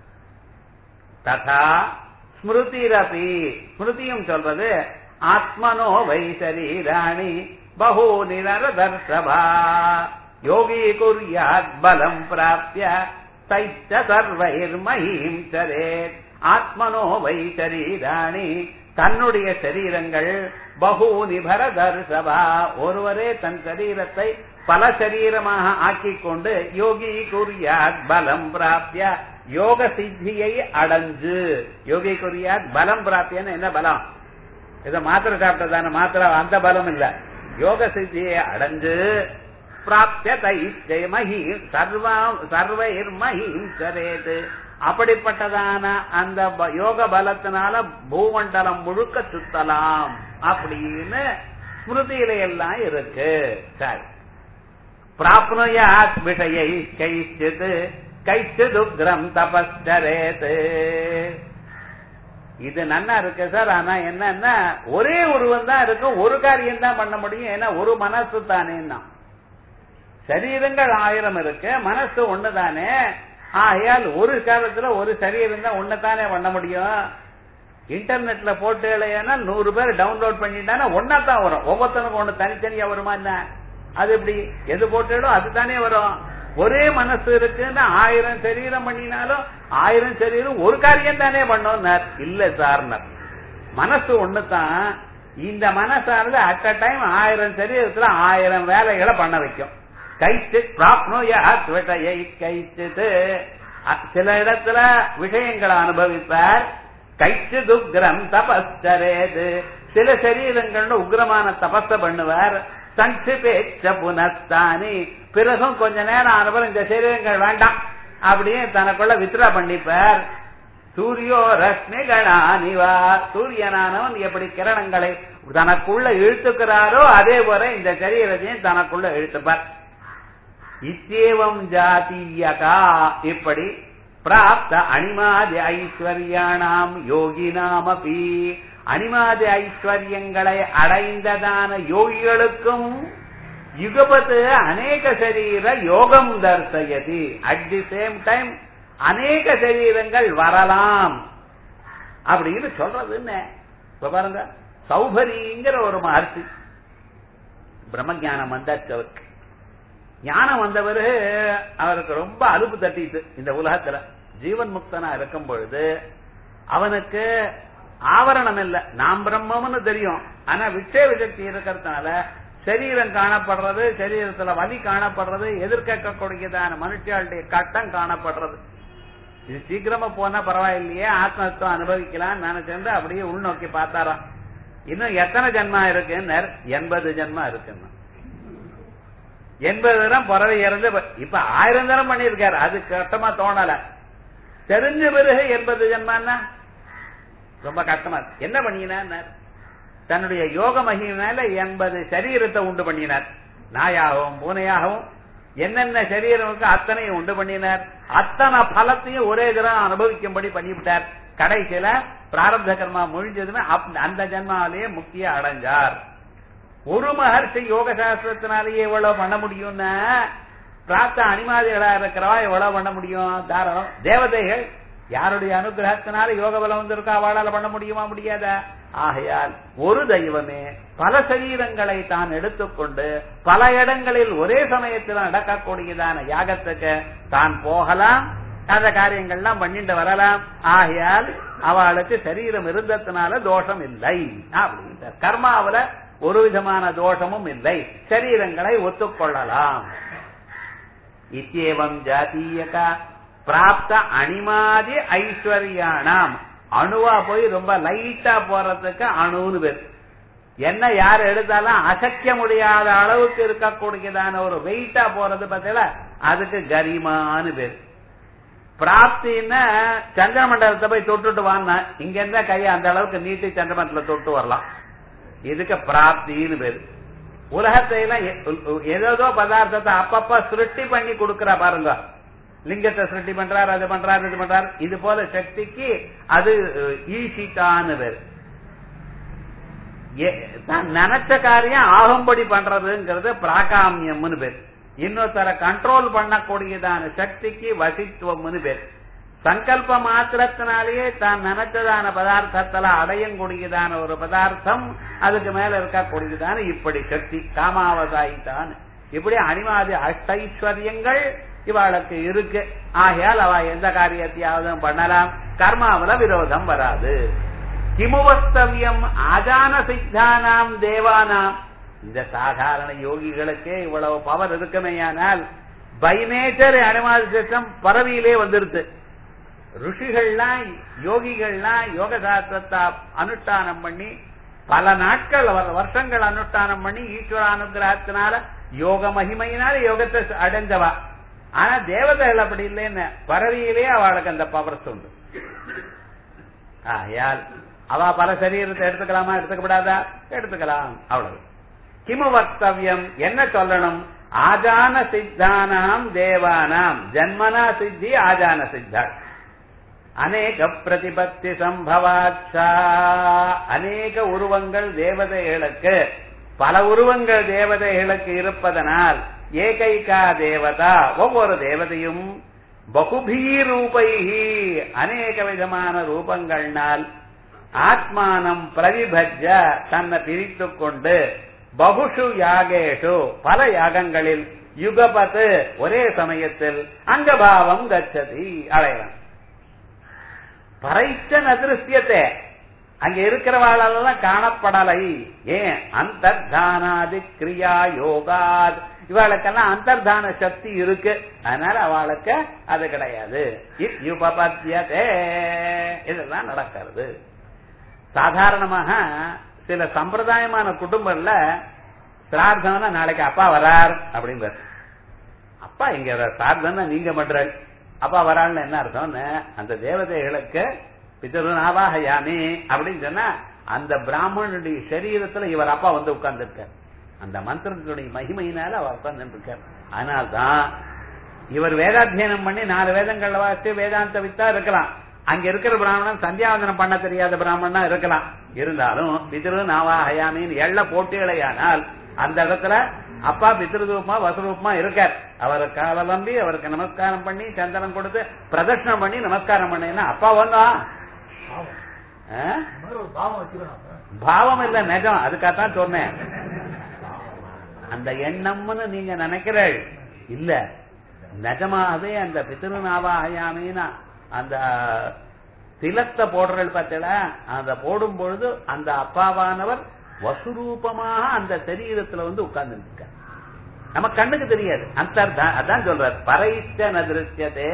ததா ஸ்மிருதிரபி ஸ்மிருதியும் சொல்றது ஆத்மனோ வை சரீராணி பகூனி நரதர்ஷபா யோகி குர்யாத் பலம் பிராப்ய தைச்ச சர்வைர்மஹீம் சரேத் ஆத்மனோ வை சரீராணி தன்னுடைய சரீரங்கள் பகூனி பரதர்ஷபா ஒருவரே தன் சரீரத்தை பல சரீரமாக ஆக்கிக் கொண்டு யோகி குறியாத் பலம் பிராப்திய யோக சித்தியை அடைஞ்சு யோகி குறியாத் பலம் பிராப்தியன்னு என்ன பலம் இத மாத்திரை சாப்பிட்டதான மாத்திரை அந்த பலம் இல்ல யோக சித்தியை அடைஞ்சு பிராப்திய தைச்சை மஹீம் சர்வம் சர்வைர் மஹீம் சரேது அப்படிப்பட்டதான அந்த யோக பலத்தினால பூமண்டலம் முழுக்க சுத்தலாம் அப்படின்னு ஸ்மிருதியில எல்லாம் இருக்கு சரி பிராப்னுயாத் விஷயை கைச்சித் கைச்சித் உக்ரம் தபஸ்டரேத் இது நன்னா இருக்கு சார் ஆனா என்னன்னா ஒரே உருவம் தான் இருக்கும் ஒரு காரியம் தான் பண்ண முடியும் ஏன்னா ஒரு மனசு தானேன்னா சரீரங்கள் ஆயிரம் இருக்கு மனசு ஒண்ணுதானே ஆகையால் ஒரு காலத்துல ஒரு சரீரம் தான் ஒண்ணுதானே பண்ண முடியும் இன்டர்நெட்ல போட்டு இல்லையானா நூறு பேர் டவுன்லோட் பண்ணிட்டானா ஒன்னா தான் வரும் ஒவ்வொருத்தனுக்கும் ஒண்ணு தனித்தனியா வருமா என்ன அது எப்படி எது போட்டாலும் அதுதானே வரும் ஒரே மனசு இருக்குன்னா ஆயிரம் சரீரம் பண்ணினாலும் ஆயிரம் சரீரம் ஒரு காரியம் தானே பண்ணோம் இல்ல சார்னர் மனசு ஒண்ணுதான் இந்த மனசானது அட் அ டைம் ஆயிரம் சரீரத்துல ஆயிரம் வேலைகளை பண்ண வைக்கும் கைத்து பிராப்னோயை கைத்து சில இடத்துல விஷயங்களை அனுபவிப்பார் கைத்து துக்ரம் தபஸ்தரேது சில சரீரங்கள்னு உக்ரமான தபஸ பண்ணுவார் சங்கிபேச்ச புனஸ்தானி பிறகும் கொஞ்ச நேரம் ஆனவர் இந்த சரீரங்கள் வேண்டாம் அப்படியே தனக்குள்ள வித்ரா பண்ணிப்பார் சூரியோ ரஷ்மி கணானிவா சூரியனானவன் எப்படி கிரணங்களை தனக்குள்ள இழுத்துக்கிறாரோ அதே போல இந்த சரீரத்தையும் தனக்குள்ள இழுத்துப்பார் இத்தேவம் ஜாதியகா இப்படி பிராப்த அனிமாதி ஐஸ்வர்யானாம் யோகினாமபி அனிமாதி ஐஸ்வர்யங்களை அடைந்ததான யோகிகளுக்கும் யுகபத்து அநேக சரீர யோகம் தர்சயதி அட் தி சேம் டைம் அநேக சரீரங்கள் வரலாம் அப்படின்னு சொல்றது என்ன இப்ப பாருங்க சௌபரிங்கிற ஒரு மகர்ஷி பிரம்மஞானம் வந்தாச்சு அவருக்கு ஞானம் வந்தவர் அவருக்கு ரொம்ப அலுப்பு தட்டிட்டு இந்த உலகத்துல ஜீவன் முக்தனா இருக்கும் பொழுது அவனுக்கு ஆவரணம் இல்ல நாம் பிரம்மம்னு தெரியும் ஆனா விட்சேப சக்தி இருக்கிறதுனால சரீரம் காணப்படுறது சரீரத்துல வலி காணப்படுறது எதிர்க்கக்கூடியதான மனுஷாளுடைய கட்டம் காணப்படுறது இது சீக்கிரமா போனா பரவாயில்லையே ஆத்மத்துவம் அனுபவிக்கலாம் நினைச்சிருந்து அப்படியே உள்நோக்கி பார்த்தாராம் இன்னும் எத்தனை ஜென்மா இருக்குன்னு எண்பது ஜென்மா இருக்குன்னு எண்பது தரம் பிறவை இறந்து இப்ப ஆயிரம் தரம் பண்ணியிருக்காரு அது கஷ்டமா தோணல தெரிஞ்ச பிறகு எண்பது ஜென்மான்னா ரொம்ப கஷ்டமா இருக்கு என்ன பண்ணினார் தன்னுடைய யோக மகிமையினால எண்பது சரீரத்தை உண்டு பண்ணினார் நாயாகவும் பூனையாகவும் என்னென்ன சரீரமுக்கு அத்தனையும் உண்டு பண்ணினார் அத்தனை பலத்தையும் ஒரே தரம் அனுபவிக்கும்படி பண்ணிவிட்டார் கடைசியில பிராரப்த கர்மா முழிஞ்சதுமே அந்த ஜென்மாவிலேயே முக்கிய அடைஞ்சார் ஒரு மகர்ஷி யோக சாஸ்திரத்தினாலேயே எவ்வளவு பண்ண முடியும்னா பிராப்த அனிமாதிகளா இருக்கிறவா எவ்வளவு பண்ண முடியும் தாராளம் தேவதைகள் யாருடைய அனுகிரகத்தினால யோக பலம் வந்திருக்கா அவளால பண்ண முடியுமா முடியாதா ஆகையால் ஒரு தெய்வமே பல சரீரங்களை தான் எடுத்துக்கொண்டு பல இடங்களில் ஒரே சமயத்தில் நடக்கக்கூடியதான யாகத்துக்கு தான் போகலாம் அந்த காரியங்கள்லாம் பண்ணிட்டு வரலாம் ஆகையால் அவளுக்கு சரீரம் இருந்ததுனால தோஷம் இல்லை அப்படின்ட்டு கர்மாவில ஒரு விதமான தோஷமும் இல்லை சரீரங்களை ஒத்துக்கொள்ளலாம் இத்தியேவம் ஜாத்தீயகா பிராப்த அணிமாதி ஐஸ்வர்யானாம் அணுவா போய் ரொம்ப லைட்டா போறதுக்கு அணுன்னு பேர் என்ன யார் எடுத்தாலும் அசைக்க முடியாத அளவுக்கு இருக்கக்கூடியதான ஒரு வெயிட்டா போறது பார்த்தீங்களா அதுக்கு கரிமான்னு பேர் பிராப்தின்னா சந்திரமண்டலத்தை போய் தொட்டுட்டு வாங்க இங்க இருந்தா கையை அந்த அளவுக்கு நீட்டி சந்திரமண்டலத்துல தொட்டு வரலாம் இதுக்கு பிராப்தின்னு பேரு உலகத்தை எல்லாம் ஏதோ பதார்த்தத்தை அப்பப்ப சிருஷ்டி பண்ணி கொடுக்கறா பாருங்க லிங்கத்தை சிருஷ்டி பண்றாரு அது பண்றாரு இது பண்றாரு இது போல சக்திக்கு அது ஈசிட்டான்னு பேரு தான் நினைச்ச காரியம் ஆகும்படி பண்றதுங்கிறது பிராகாமியம்னு பேர் இன்னொருத்தர கண்ட்ரோல் பண்ணக்கூடியதான சக்திக்கு வசித்துவம்னு பேர் சங்கல்ப மாத்திரத்தினாலேயே தான் நினைச்சதான பதார்த்தத்துல அடையக்கூடியதான ஒரு பதார்த்தம் அதுக்கு மேல இருக்கக்கூடியதான இப்படி சக்தி காமாவதாயித்தான் இப்படி அனிமாதி அஷ்டைஸ்வர்யங்கள் இவாளுக்கு இருக்கு ஆகையால் அவ எந்த காரியத்தையாவது பண்ணலாம் கர்மாவில விரோதம் வராது கிமுவஸ்தவியம் ஆஜான சித்தானாம் தேவானாம் இந்த சாதாரண யோகிகளுக்கே இவ்வளவு பவர் இருக்குமேயானால் பை நேச்சர் அனுமாதி சிஸ்டம் பறவையிலே வந்துருது ருஷிகள்லாம் யோகிகள்லாம் யோக சாஸ்திரத்தை அனுஷ்டானம் பண்ணி பல நாட்கள் வருஷங்கள் அனுஷ்டானம் பண்ணி ஈஸ்வர அனுகிரகத்தினால யோக மகிமையினால யோகத்தை அடைஞ்சவா ஆனா தேவதைகள் அப்படி இல்லைன்னு பறவையிலே அவளுக்கு அந்த பவர்ஸ் உண்டு ஆயால் அவ பல சரீரத்தை எடுத்துக்கலாமா எடுத்துக்கப்படாதா எடுத்துக்கலாம் அவ்வளவு கிமு வக்தவியம் என்ன சொல்லணும் ஆஜான சித்தானாம் தேவானாம் ஜன்மனா சித்தி ஆஜான சித்தா அநேக பிரதிபத்தி சம்பவாச்சா அநேக உருவங்கள் தேவதைகளுக்கு பல உருவங்கள் தேவதைகளுக்கு இருப்பதனால் ஏகைகா தேவதா ஒவ்வொரு தேவதையும் பகுபீ ரூபைகி அநேக விதமான ரூபங்கள்னால் ஆத்மானம் பிரதிபஜ்ஜ தன்னை பிரித்துக் கொண்டு பகுஷு யாகேஷு பல யாகங்களில் யுகபத்து ஒரே சமயத்தில் அங்கபாவம் கச்சதி அடையலாம் பறைச்சன் அதிருஷ்யத்தை அங்க இருக்கிறவாளெல்லாம் காணப்படலை ஏன் அந்தர்தானாதி கிரியா யோகாத் இவாளுக்கெல்லாம் அந்தர்தான சக்தி இருக்கு அதனால அவளுக்கு அது கிடையாது யுபபத்தியதே இதெல்லாம் நடக்கிறது சாதாரணமாக சில சம்பிரதாயமான குடும்பங்கள்ல சிரார்த்தம்னா நாளைக்கு அப்பா வரார் அப்படிங்கிறார் அப்பா இங்க சிரார்த்தம்னா நீங்க பண்றாரு அப்பா வரான்னு என்ன அர்த்தம்னு அந்த தேவதைகளுக்கு பிதருநாவாக யாமி அப்படின்னு சொன்னா அந்த பிராமணனுடைய சரீரத்துல இவர் அப்பா வந்து உட்கார்ந்துருக்கார் அந்த மந்திரத்தினுடைய மகிமையினால அவர் உட்கார்ந்து இருக்கார் அதனால்தான் இவர் வேதாத்தியனம் பண்ணி நாலு வேதங்கள்ல வாசித்து வேதாந்த வித்தா இருக்கலாம் அங்க இருக்கிற பிராமணன் சந்தியாவந்தனம் பண்ண தெரியாத பிராமணனா இருக்கலாம் இருந்தாலும் பிதிரு நாவா ஹயாமின்னு எள்ள போட்டிகளையானால் அந்த இடத்துல அப்பா பித்ருரூபமா வசரூபமா இருக்கார் அவரை கால நம்பி அவருக்கு நமஸ்காரம் பண்ணி சந்தனம் கொடுத்து பிரதட்சணம் பண்ணி நமஸ்காரம் பண்ணீங்கன்னா அப்பா வந்தா ஆ? இந்த மாதிரி ஒரு பாவம் வச்சுக்கணும் அப்ப. பாவம் இல்ல நிஜம் அதுக்காகத்தான் சொன்னேன் அந்த எண்ணம்னு நீங்க நினைக்கிறீள் இல்ல நிஜமாவே அந்த பித்திருநாவாயாமின்னா அந்த திலத்தை போடுறல் பார்த்தீங்களா அந்த போடும் பொழுது அந்த அப்பாவானவர் வசுரூபமாக அந்த சரீரத்துல வந்து உட்கார்ந்து இருக்கார் நம்ம கண்ணுக்கு தெரியாது அந்தர்தா அதான் சொல்றார் பரைச்ச நதிருஷ்யதே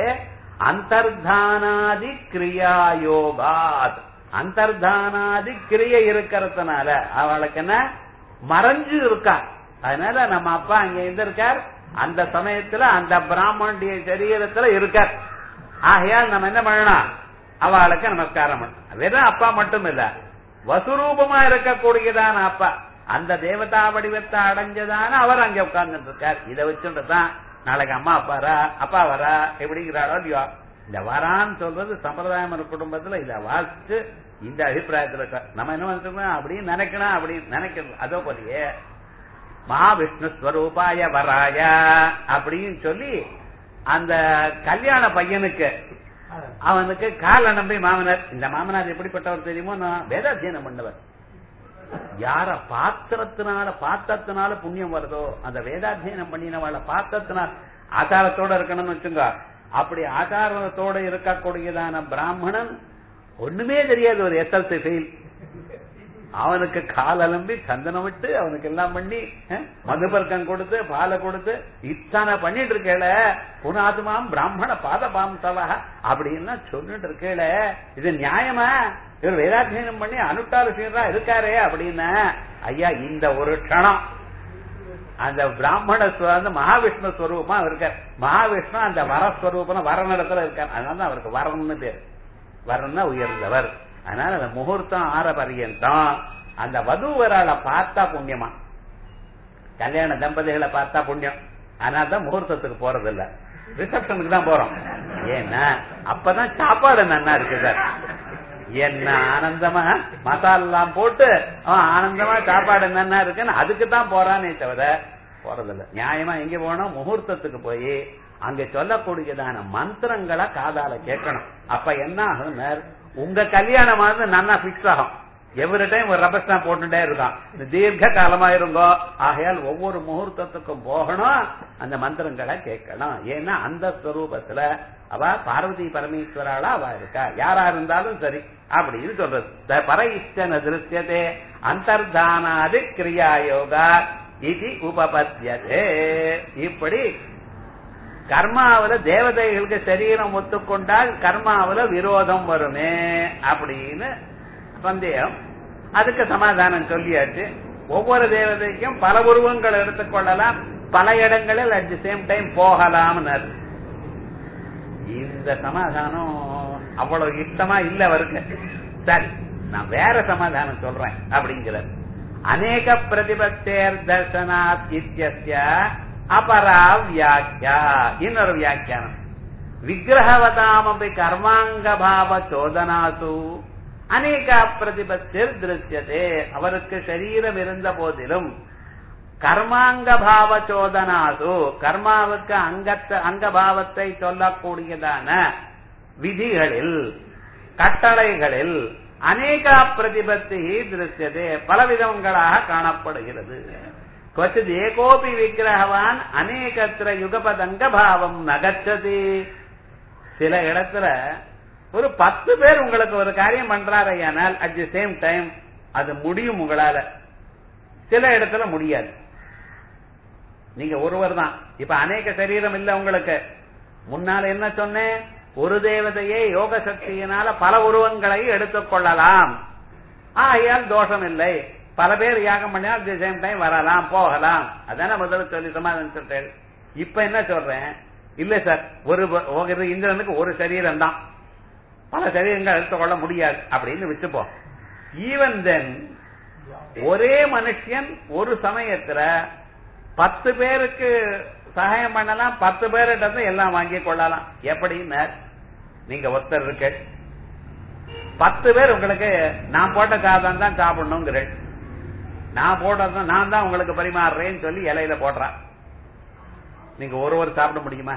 அந்தர்தானாதி கிரியா யோகாத் அந்தர்தானாதி கிரியை இருக்கிறதுனால அவளுக்கு என்ன மறைஞ்சு இருக்கா அதனால நம்ம அப்பா அங்க எங்க இருக்கார் அந்த சமயத்துல அந்த பிராமணிய சரீரத்துல இருக்கார் ஆகையால் நம்ம என்ன பண்ணணும் அவளுக்கு நமஸ்காரம் பண்ணணும் வெறும் அப்பா மட்டும் இல்ல வசுரூபமா இருக்கக்கூடியதான அப்பா அந்த தேவதா வடிவத்தை அடைஞ்சதான அவர் அங்க உட்கார்ந்துட்டு இருக்கார் இதை வச்சுட்டு தான் நாளைக்கு அம்மா அப்பாரா அப்பா வரா எப்படிங்கிறாளோ இல்லையோ இந்த வரான்னு சொல்றது சம்பிரதாயம் ஒரு குடும்பத்துல இத வாசிச்சு இந்த அபிப்பிராயத்துல இருக்க நம்ம என்ன பண்ணிட்டோம் அப்படின்னு நினைக்கணும் அப்படின்னு நினைக்கிறது அதோ போலயே மகாவிஷ்ணு ஸ்வரூபாய வராய அப்படின்னு சொல்லி அந்த கல்யாண பையனுக்கு அவனுக்கு கால நம்பி மாமனார் இந்த மாமனார் எப்படிப்பட்டவர் தெரியுமோ நான் வேதாத்தியனம் பண்ணவர் யார பாத்திரத்தினால பாத்திரத்தினால புண்ணியம் வருதோ அந்த வேதாத்தியனம் பண்ணினவாள பாத்திரத்தினால ஆச்சாரத்தோட இருக்கணும்னு வச்சுங்க அப்படி ஆச்சாரத்தோட இருக்கக்கூடியதான பிராமணன் ஒண்ணுமே தெரியாது ஒரு எஸ்எல்சி ஃபெயில் அவனுக்கு கால் அலம்பி சந்தனம் விட்டு அவனுக்கு எல்லாம் பண்ணி அஹ், மதுபர்க்கம் கொடுத்து பாலை கொடுத்து இத்தனை பண்ணிட்டு இருக்கேள புனாத்மாம் பிராமண பாதபாம் தவா அப்படின்னு சொல்லிட்டு இருக்கேள இது நியாயமா இவர் வேதாத்தியனம் பண்ணி அனுட்டால சீரா இருக்காரே அப்படின்னு ஐயா இந்த ஒரு க்ஷணம் அந்த பிராமண ஸ்வ- அந்த மகாவிஷ்ணு ஸ்வரூபமா இருக்கார் மகாவிஷ்ணு அந்த வரஸ்வரூபம் வரநிடத்துல இருக்கார் அதனால தான் அவருக்கு வரன்னு பேர் வரன்னா உயர்ந்தவர் அதனால அந்த முகூர்த்தம் ஆற பரியந்தம் அந்த வధూவரால பார்த்தா புண்ணியமா கல்யாண தம்பதிகளை பார்த்தா புண்ணியம் அதனால தான் முகூர்த்தத்துக்கு போறது இல்ல ரிசப்ஷனுக்கு தான் போறோம் ஏன்னா அப்பதான் சாப்பாடு நன்னா இருக்கு சார் என்ன ஆனந்தமா மசாலெல்லாம் போட்டு அவன் ஆனந்தமா சாப்பாடு என்னன்னா இருக்குன்னு அதுக்கு தான் போறானே தவிர போறதில்ல நியாயமா எங்க போனோம் முகூர்த்தத்துக்கு போய் அங்க சொல்லக்கூடியதான மந்திரங்களை காதால கேட்கணும் அப்ப என்ன ஆகும் உங்க கல்யாணமானது நன்னா பிக்ஸ் ஆகும் எவ்ரி டைம் ஒரு ரப்பர் ஸ்டாம்ப் போட்டுட்டே இருக்கான் இந்த தீர்க்க காலமா இருங்கோ ஆகையால் ஒவ்வொரு முகூர்த்தத்துக்கும் போகணும் அந்த மந்திரங்களை கேட்கணும் ஏன்னா அந்த ஸ்வரூபத்துல அவ பார்வதி பரமேஸ்வராளா அவ இருக்கா யாரா இருந்தாலும் சரி அப்படின்னு சொல்றது த பரைஷ்டன திருஷ்யதே அந்தர்தானாதி கிரியா யோகா இது உபபத்தியதே இப்படி கர்மாவுல தேவதைகளுக்கு சரீரம் ஒத்துக்கொண்டால் கர்மாவுல விரோதம் வருமே அப்படின்னு சந்தேகம் அதுக்கு சமாதானம் சொல்லியாச்சு ஒவ்வொரு தேவதைக்கும் பல உருவங்கள் எடுத்துக்கொள்ளலாம் பல இடங்களில் அட் தி சேம் டைம் போகலாம்னு இந்த சமாதானம் அவ்வளவு இஷ்டமா இல்ல அவருக்கு சரி நான் வேற சமாதானம் சொல்றேன் அப்படிங்கிறார் அநேக பிரதிபத்தேர் தர்சனாத் இத்தியஸ்ய அபரா வியாக்கியா இன்னொரு வியாக்கியானம் விக்கிரகவதாமபி கர்மாங்க பாவ சோதனாசு அநேக பிரதிபத்தில் திருஷ்யதே அவருக்கு சரீரம் இருந்த போதிலும் கர்மாங்க பாவ சோதனாசு கர்மாவுக்கு அங்கத்த அங்கபாவத்தை சொல்லக்கூடியதான விதிகளில் கட்டளைகளில் அநேக பிரதிபத்தி திருஷ்யதே பலவிதங்களாக காணப்படுகிறது கொச்சித் ஏகோபி விக்கிரகவான் அநேகத்திர யுகபதங்க பாவம் நகச்சதி சில இடத்துல ஒரு பத்து பேர் உங்களுக்கு ஒரு காரியம் பண்றாரையானால் அட் தி சேம் டைம் அது முடியும் உங்களால சில இடத்துல முடியாது நீங்க ஒருவர் தான் இப்ப அநேக சரீரம் இல்ல உங்களுக்கு முன்னால என்ன சொன்னேன் ஒரு தேவதையே யோக சக்தியினால பல உருவங்களை எடுத்துக்கொள்ளலாம் ஆகையால் தோஷம் இல்லை பல பேர் யாகம் பண்ணினா அட் தி சேம் டைம் வரலாம் போகலாம் அதான முதல்ல சொல்லி சமாதானம் சொல்றேன் இப்ப என்ன சொல்றேன் இல்ல சார் ஒரு ஒரு இந்திரனுக்கு ஒரு சரீரம் தான் பல சரீரங்கள் எடுத்துக்கொள்ள முடியாது அப்படின்னு வச்சுப்போம் ஈவன் தென் ஒரே மனுஷன் ஒரு சமயத்துல பத்து பேருக்கு சகாயம் பண்ணலாம் பத்து பேர்கிட்ட இருந்து எல்லாம் வாங்கி கொள்ளலாம் எப்படின்னு நீங்க ஒருத்தர் இருக்கு பத்து பேர் உங்களுக்கு நான் போட்ட சாதம் தான் சாப்பிடணுங்கிறேன் நான் போடுறது நான் தான் உங்களுக்கு பரிமாறுறேன்னு சொல்லி இலையில போடுறான் நீங்க ஒருவர் சாப்பிட முடியுமா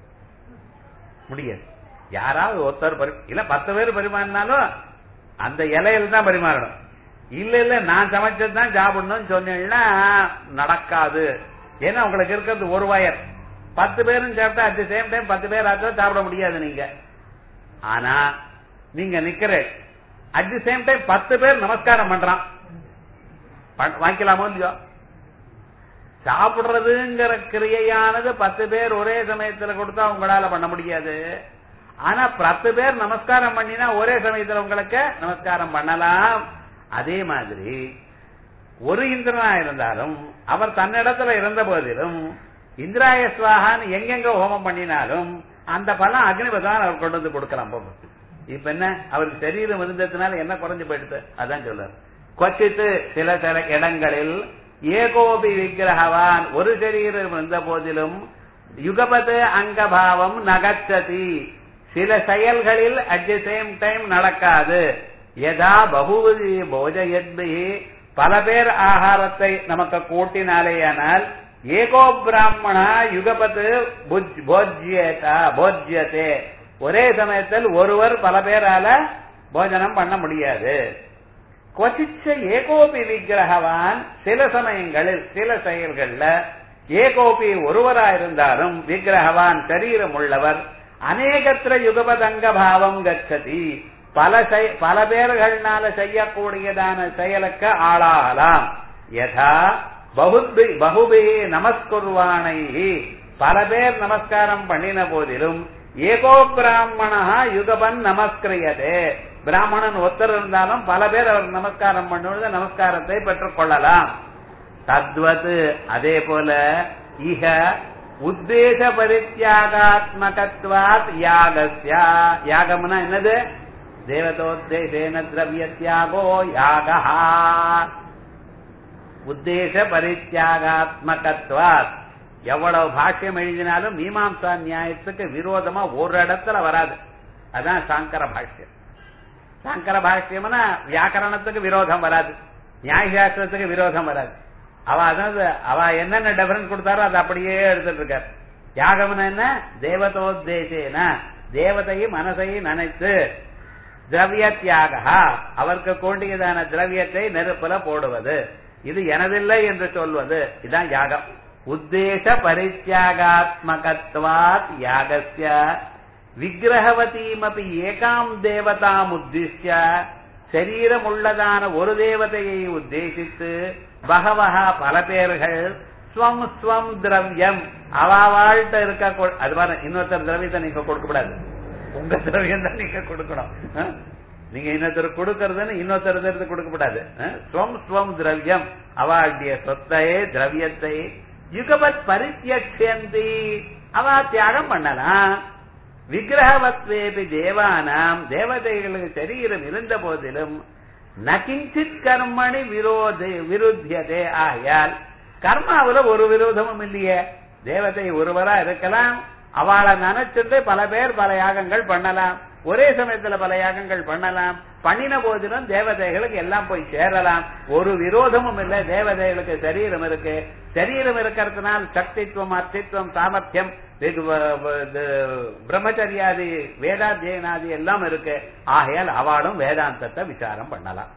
முடியாது யாராவது ஒருத்தர் பரி இல்ல பத்து பேர் பரிமாறினாலும் அந்த இலையில தான் பரிமாறணும் இல்ல இல்ல நான் சமைச்சது தான் சாப்பிடணும்னு சொன்னீங்கன்னா நடக்காது ஏன்னா உங்களுக்கு இருக்கிறது ஒரு வயர் பத்து பேரும் சாப்பிட்டா அட் தி சேம் டைம் பத்து பேர் ஆச்சும் சாப்பிட முடியாது நீங்க ஆனா நீங்க நிக்கிற அட் தி சேம் டைம் பத்து பேர் நமஸ்காரம் பண்றான் பண்- வாங்கிக்கலாமோ இல்லையோ சாப்பிடுறதுங்கிற கிரியையானது பத்து பேர் ஒரே சமயத்துல கொடுத்தா உங்களால பண்ண முடியாது ஆனா பத்து பேர் நமஸ்காரம் பண்ணினா ஒரே சமயத்துல உங்களுக்கு நமஸ்காரம் பண்ணலாம் அதே மாதிரி ஒரு இந்திரனா இருந்தாலும் அவர் தன்னிடத்துல இருந்த போதிலும் இந்திராய சுவாகான்னு எங்கெங்க ஹோமம் பண்ணினாலும் அந்த பலம் அக்னி பகவான் அவர் கொண்டு வந்து கொடுக்கலாம் போகும் இப்ப என்ன அவருக்கு சரீரம் இருந்ததுனால என்ன குறைஞ்சு போயிடுது அதான் சொல்றாரு கொச்சித்து சில சில இடங்களில் ஏகோபி விக்கிரகவான் ஒரு சரீரம் இருந்த போதிலும் யுகபது அங்கபாவம் நகச்சதி சில செயல்களில் அட் தி சேம் டைம் நடக்காது யதா பகுவதி போஜயத்பி பல பேர் ஆகாரத்தை நமக்கு கூட்டினாலேயானால் ஏகோ பிராமணா யுகபத்து புஜ்- போஜ்யதா போஜ்யதே ஒரே சமயத்தில் ஒருவர் பல பேரால போஜனம் பண்ண முடியாது கொச்சிச்ச ஏகோபி விக்கிரகவான் சில சமயங்களில் சில செயல்கள்ல ஏகோபி ஒருவரா இருந்தாலும் விக்கிரகவான் சரீரம் உள்ளவர் அநேகத்திர யுகபதங்க பாவம் கச்சதி பல செய- பல பேர்கள்னால செய்யக்கூடியதான செயலுக்கு ஆளாகலாம் யதா பகுபி பகுபி நமஸ்குர்வானை பல பேர் நமஸ்காரம் பண்ணின போதிலும் ஏகோ பிராமணா யுகபன் நமஸ்கிரியதே பிராமணன் ஒருத்தர் இருந்தாலும் பல பேர் அவர் நமஸ்காரம் பண்ணுவது நமஸ்காரத்தை பெற்றுக் கொள்ளலாம் தத்வத் அதே போல இக உத்தேச பரித்தியாகாத்மகத்வாத் யாகஸ்யா யாகம்னா என்னது தேவதோத்தேசேன திரவிய தியாகோ யாகா உத்தேச பரித்தியாகாத்மகத்வாத் எவ்வளவு பாஷ்யம் எழுதினாலும் மீமாம்சா நியாயத்துக்கு விரோதமா ஒரு இடத்துல வராது அதான் சாங்கர பாஷ்யம் சாங்கர பாஷ்யம்னா வியாக்கரணத்துக்கு விரோதம் வராது நியாய சாஸ்திரத்துக்கு விரோதம் வராது அவ அதாவது அவ என்னென்ன டிஃபரன்ஸ் கொடுத்தாரோ அதை அப்படியே எடுத்துட்டு இருக்கார் யாகம்னா என்ன தேவதோத்தேசேன தேவதையும் மனசையும் நினைத்து திரவிய தியாகா அவருக்கு கோண்டியதான திரவியத்தை நெருப்புல போடுவது இது எனதில்லை என்று சொல்வது இதான் யாகம் உத்தேச பரித்தியாகாத்மகத்வாத் யாகஸ்ய விக்கிரகவதீமபி ஏகாம் தேவதாம் உத்திஷ்ய சரீரம் உள்ளதான ஒரு தேவதையை உத்தேசித்து பகவஹா பல பேர்கள் ஸ்வம் ஸ்வம் திரவியம் அவாவாழ்கிட்ட இருக்க கொ- அது பாருங்க இன்னொருத்தர் திரவியத்தை நீங்க கொடுக்க கூடாது உங்க திரவியம் தான் நீங்க கொடுக்கணும் ஆ? நீங்க இன்னொருத்தர் கொடுக்கறதுன்னு இன்னொருத்தர் எடுத்து கொடுக்க கூடாது ஆ? ஸ்வம் ஸ்வம் திரவியம் அவளுடைய சொத்தை திரவியத்தை யுகபத் பரித்தியக்ஷந்தி அவ தியாகம் பண்ணலாம் விக்கிரகவத்வேபி தேவானாம் தேவதைகளுக்கு சரீரம் இருந்த போதிலும் நகிஞ்சித் கர்மணி விரோத விருத்தியதே ஆகையால் கர்மாவுல ஒரு விரோதமும் இல்லையே தேவதை ஒருவரா இருக்கலாம் அவளை நினைச்சிட்டு பல பேர் பல யாகங்கள் பண்ணலாம் ஒரே சமயத்துல பல யாகங்கள் பண்ணலாம் பண்ணின போதிலும் தேவதைகளுக்கு எல்லாம் போய் சேரலாம் ஒரு விரோதமும் இல்லை தேவதைகளுக்கு சரீரம் இருக்கு சரீரம் இருக்கிறதுனால் சக்தித்துவம் அர்த்தித்துவம் சாமர்த்தியம் வெகு வ- வ- இது பிரம்மச்சரியாதி வேதாத்தியனாதி எல்லாம் இருக்கு ஆகையால் அவளும் வேதாந்தத்தை விசாரம் பண்ணலாம்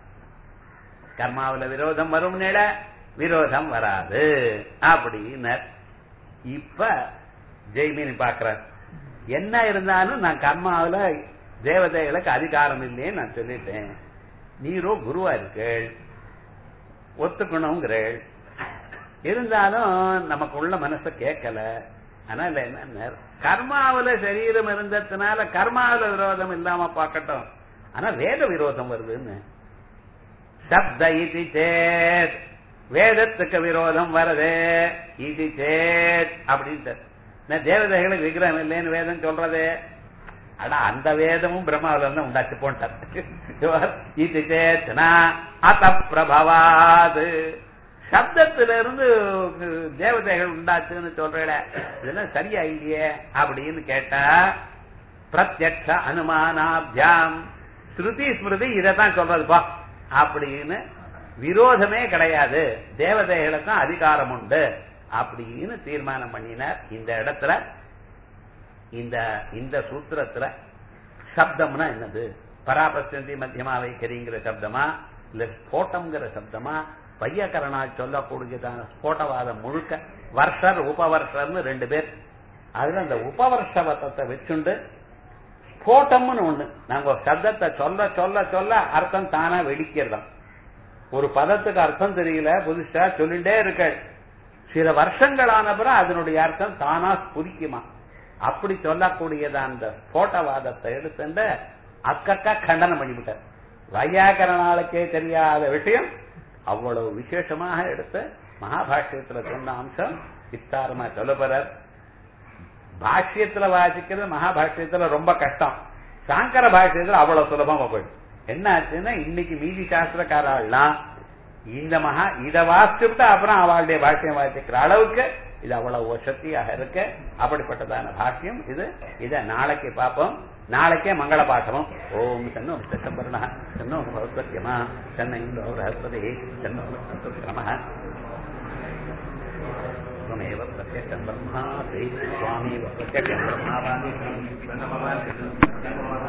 கர்மாவுல விரோதம் வரும் நில விரோதம் வராது அப்படின்னர் இப்ப ஜெய்மீன் பாக்குறார் என்ன இருந்தாலும் நான் கர்மாவுல தேவதைகளுக்கு அதிகாரம் இல்லைன்னு நான் சொல்லிட்டேன் நீரோ குருவா இருக்கள் ஒத்துக்கணுங்கிறள் இருந்தாலும் நமக்கு உள்ள மனச கேட்கல அதனால என்ன கர்மாவுல சரீரம் இருந்ததுனால கர்மாவுல விரோதம் இல்லாம பார்க்கட்டும் ஆனா வேத விரோதம் வருதுன்னு சப்த இது சேத் வேதத்துக்கு விரோதம் வருது இது சேத் அப்படின்ட்டு நான் தேவதைகளுக்கு விக்கிரகம் இல்லைன்னு வேதம் சொல்றது ஆனா அந்த வேதமும் பிரம்மாவில இருந்து உண்டாச்சு போட்டார் இது சேத்னா அத பிரபவாது சப்தத்திலிருந்து தேவதைகள் உண்டாச்சுன்னு சொல்றேன் இதெல்லாம் சரியா இல்லையே அப்படின்னு கேட்டா பிரத்யக்ஷ அனுமானாபியாம் ஸ்ருதி ஸ்மிருதி இதைத்தான் சொல்றதுப்பா அப்படின்னு விரோதமே கிடையாது தேவதைகளுக்கும் அதிகாரம் உண்டு அப்படின்னு தீர்மானம் பண்ணினார் இந்த இடத்துல இந்த இந்த சூத்திரத்துல சப்தம்னா என்னது பராபஸ்தி மத்தியமா வைக்கிறீங்கிற சப்தமா இல்ல ஸ்போட்டம்ங்கிற சப்தமா பையக்கரனால் சொல்லக்கூடியதான ஸ்போட்டவாதம் முழுக்க வர்ஷர் உபவர்ஷர்னு ரெண்டு பேர் அதுல அந்த உபவர்ஷவத்தத்தை வச்சுண்டு ஸ்போட்டம்னு ஒண்ணு நாங்க ஒரு சப்தத்தை சொல்ல சொல்ல சொல்ல அர்த்தம் தானா வெடிக்கிறதாம் ஒரு பதத்துக்கு அர்த்தம் தெரியல புதுசா சொல்லிட்டே இருக்க சில வருஷங்கள் ஆனப்புறம் அதனுடைய அர்த்தம் தானா புரிக்குமா அப்படி சொல்லக்கூடியது அந்த ஸ்போட்டவாதத்தை எடுத்துட்டு அக்கக்கா கண்டனம் பண்ணிவிட்டார் வையாக்கரனாளுக்கே தெரியாத விஷயம் அவ்வளவு விசேஷமாக எடுத்து மகாபாஷ்யத்துல சொன்ன அம்சம் விஸ்தாரமா சொல்லப்படுறார் பாஷ்யத்துல வாசிக்கிறது மகாபாஷ்யத்துல ரொம்ப கஷ்டம் சாங்கர பாஷ்யத்துல அவ்வளவு சுலபமா போயிடும் என்ன ஆச்சுன்னா இன்னைக்கு மீதி சாஸ்திரக்காரெல்லாம் இந்த மகா இத வாசிச்சுட்டு அப்புறம் அவளுடைய பாஷ்யம் வாசிக்கிற அளவுக்கு இது அவ்வளவு சக்தியாக இருக்கு அப்படிப்பட்டதான பாஷ்யம் இது இத நாளைக்கு பார்ப்போம் நாளைக்கே மங்கள பாட்டமும் ஓம் சன்னோ சம்பரண சன்னோ பௌத்தமா சென்னை இந்தோ பிரகஸ்பதி சன்னோ கிரம त्वमेव प्रत्यक्षं ब्रह्मासि स्वामी प्रत्यक्षं ब्रह्मावादि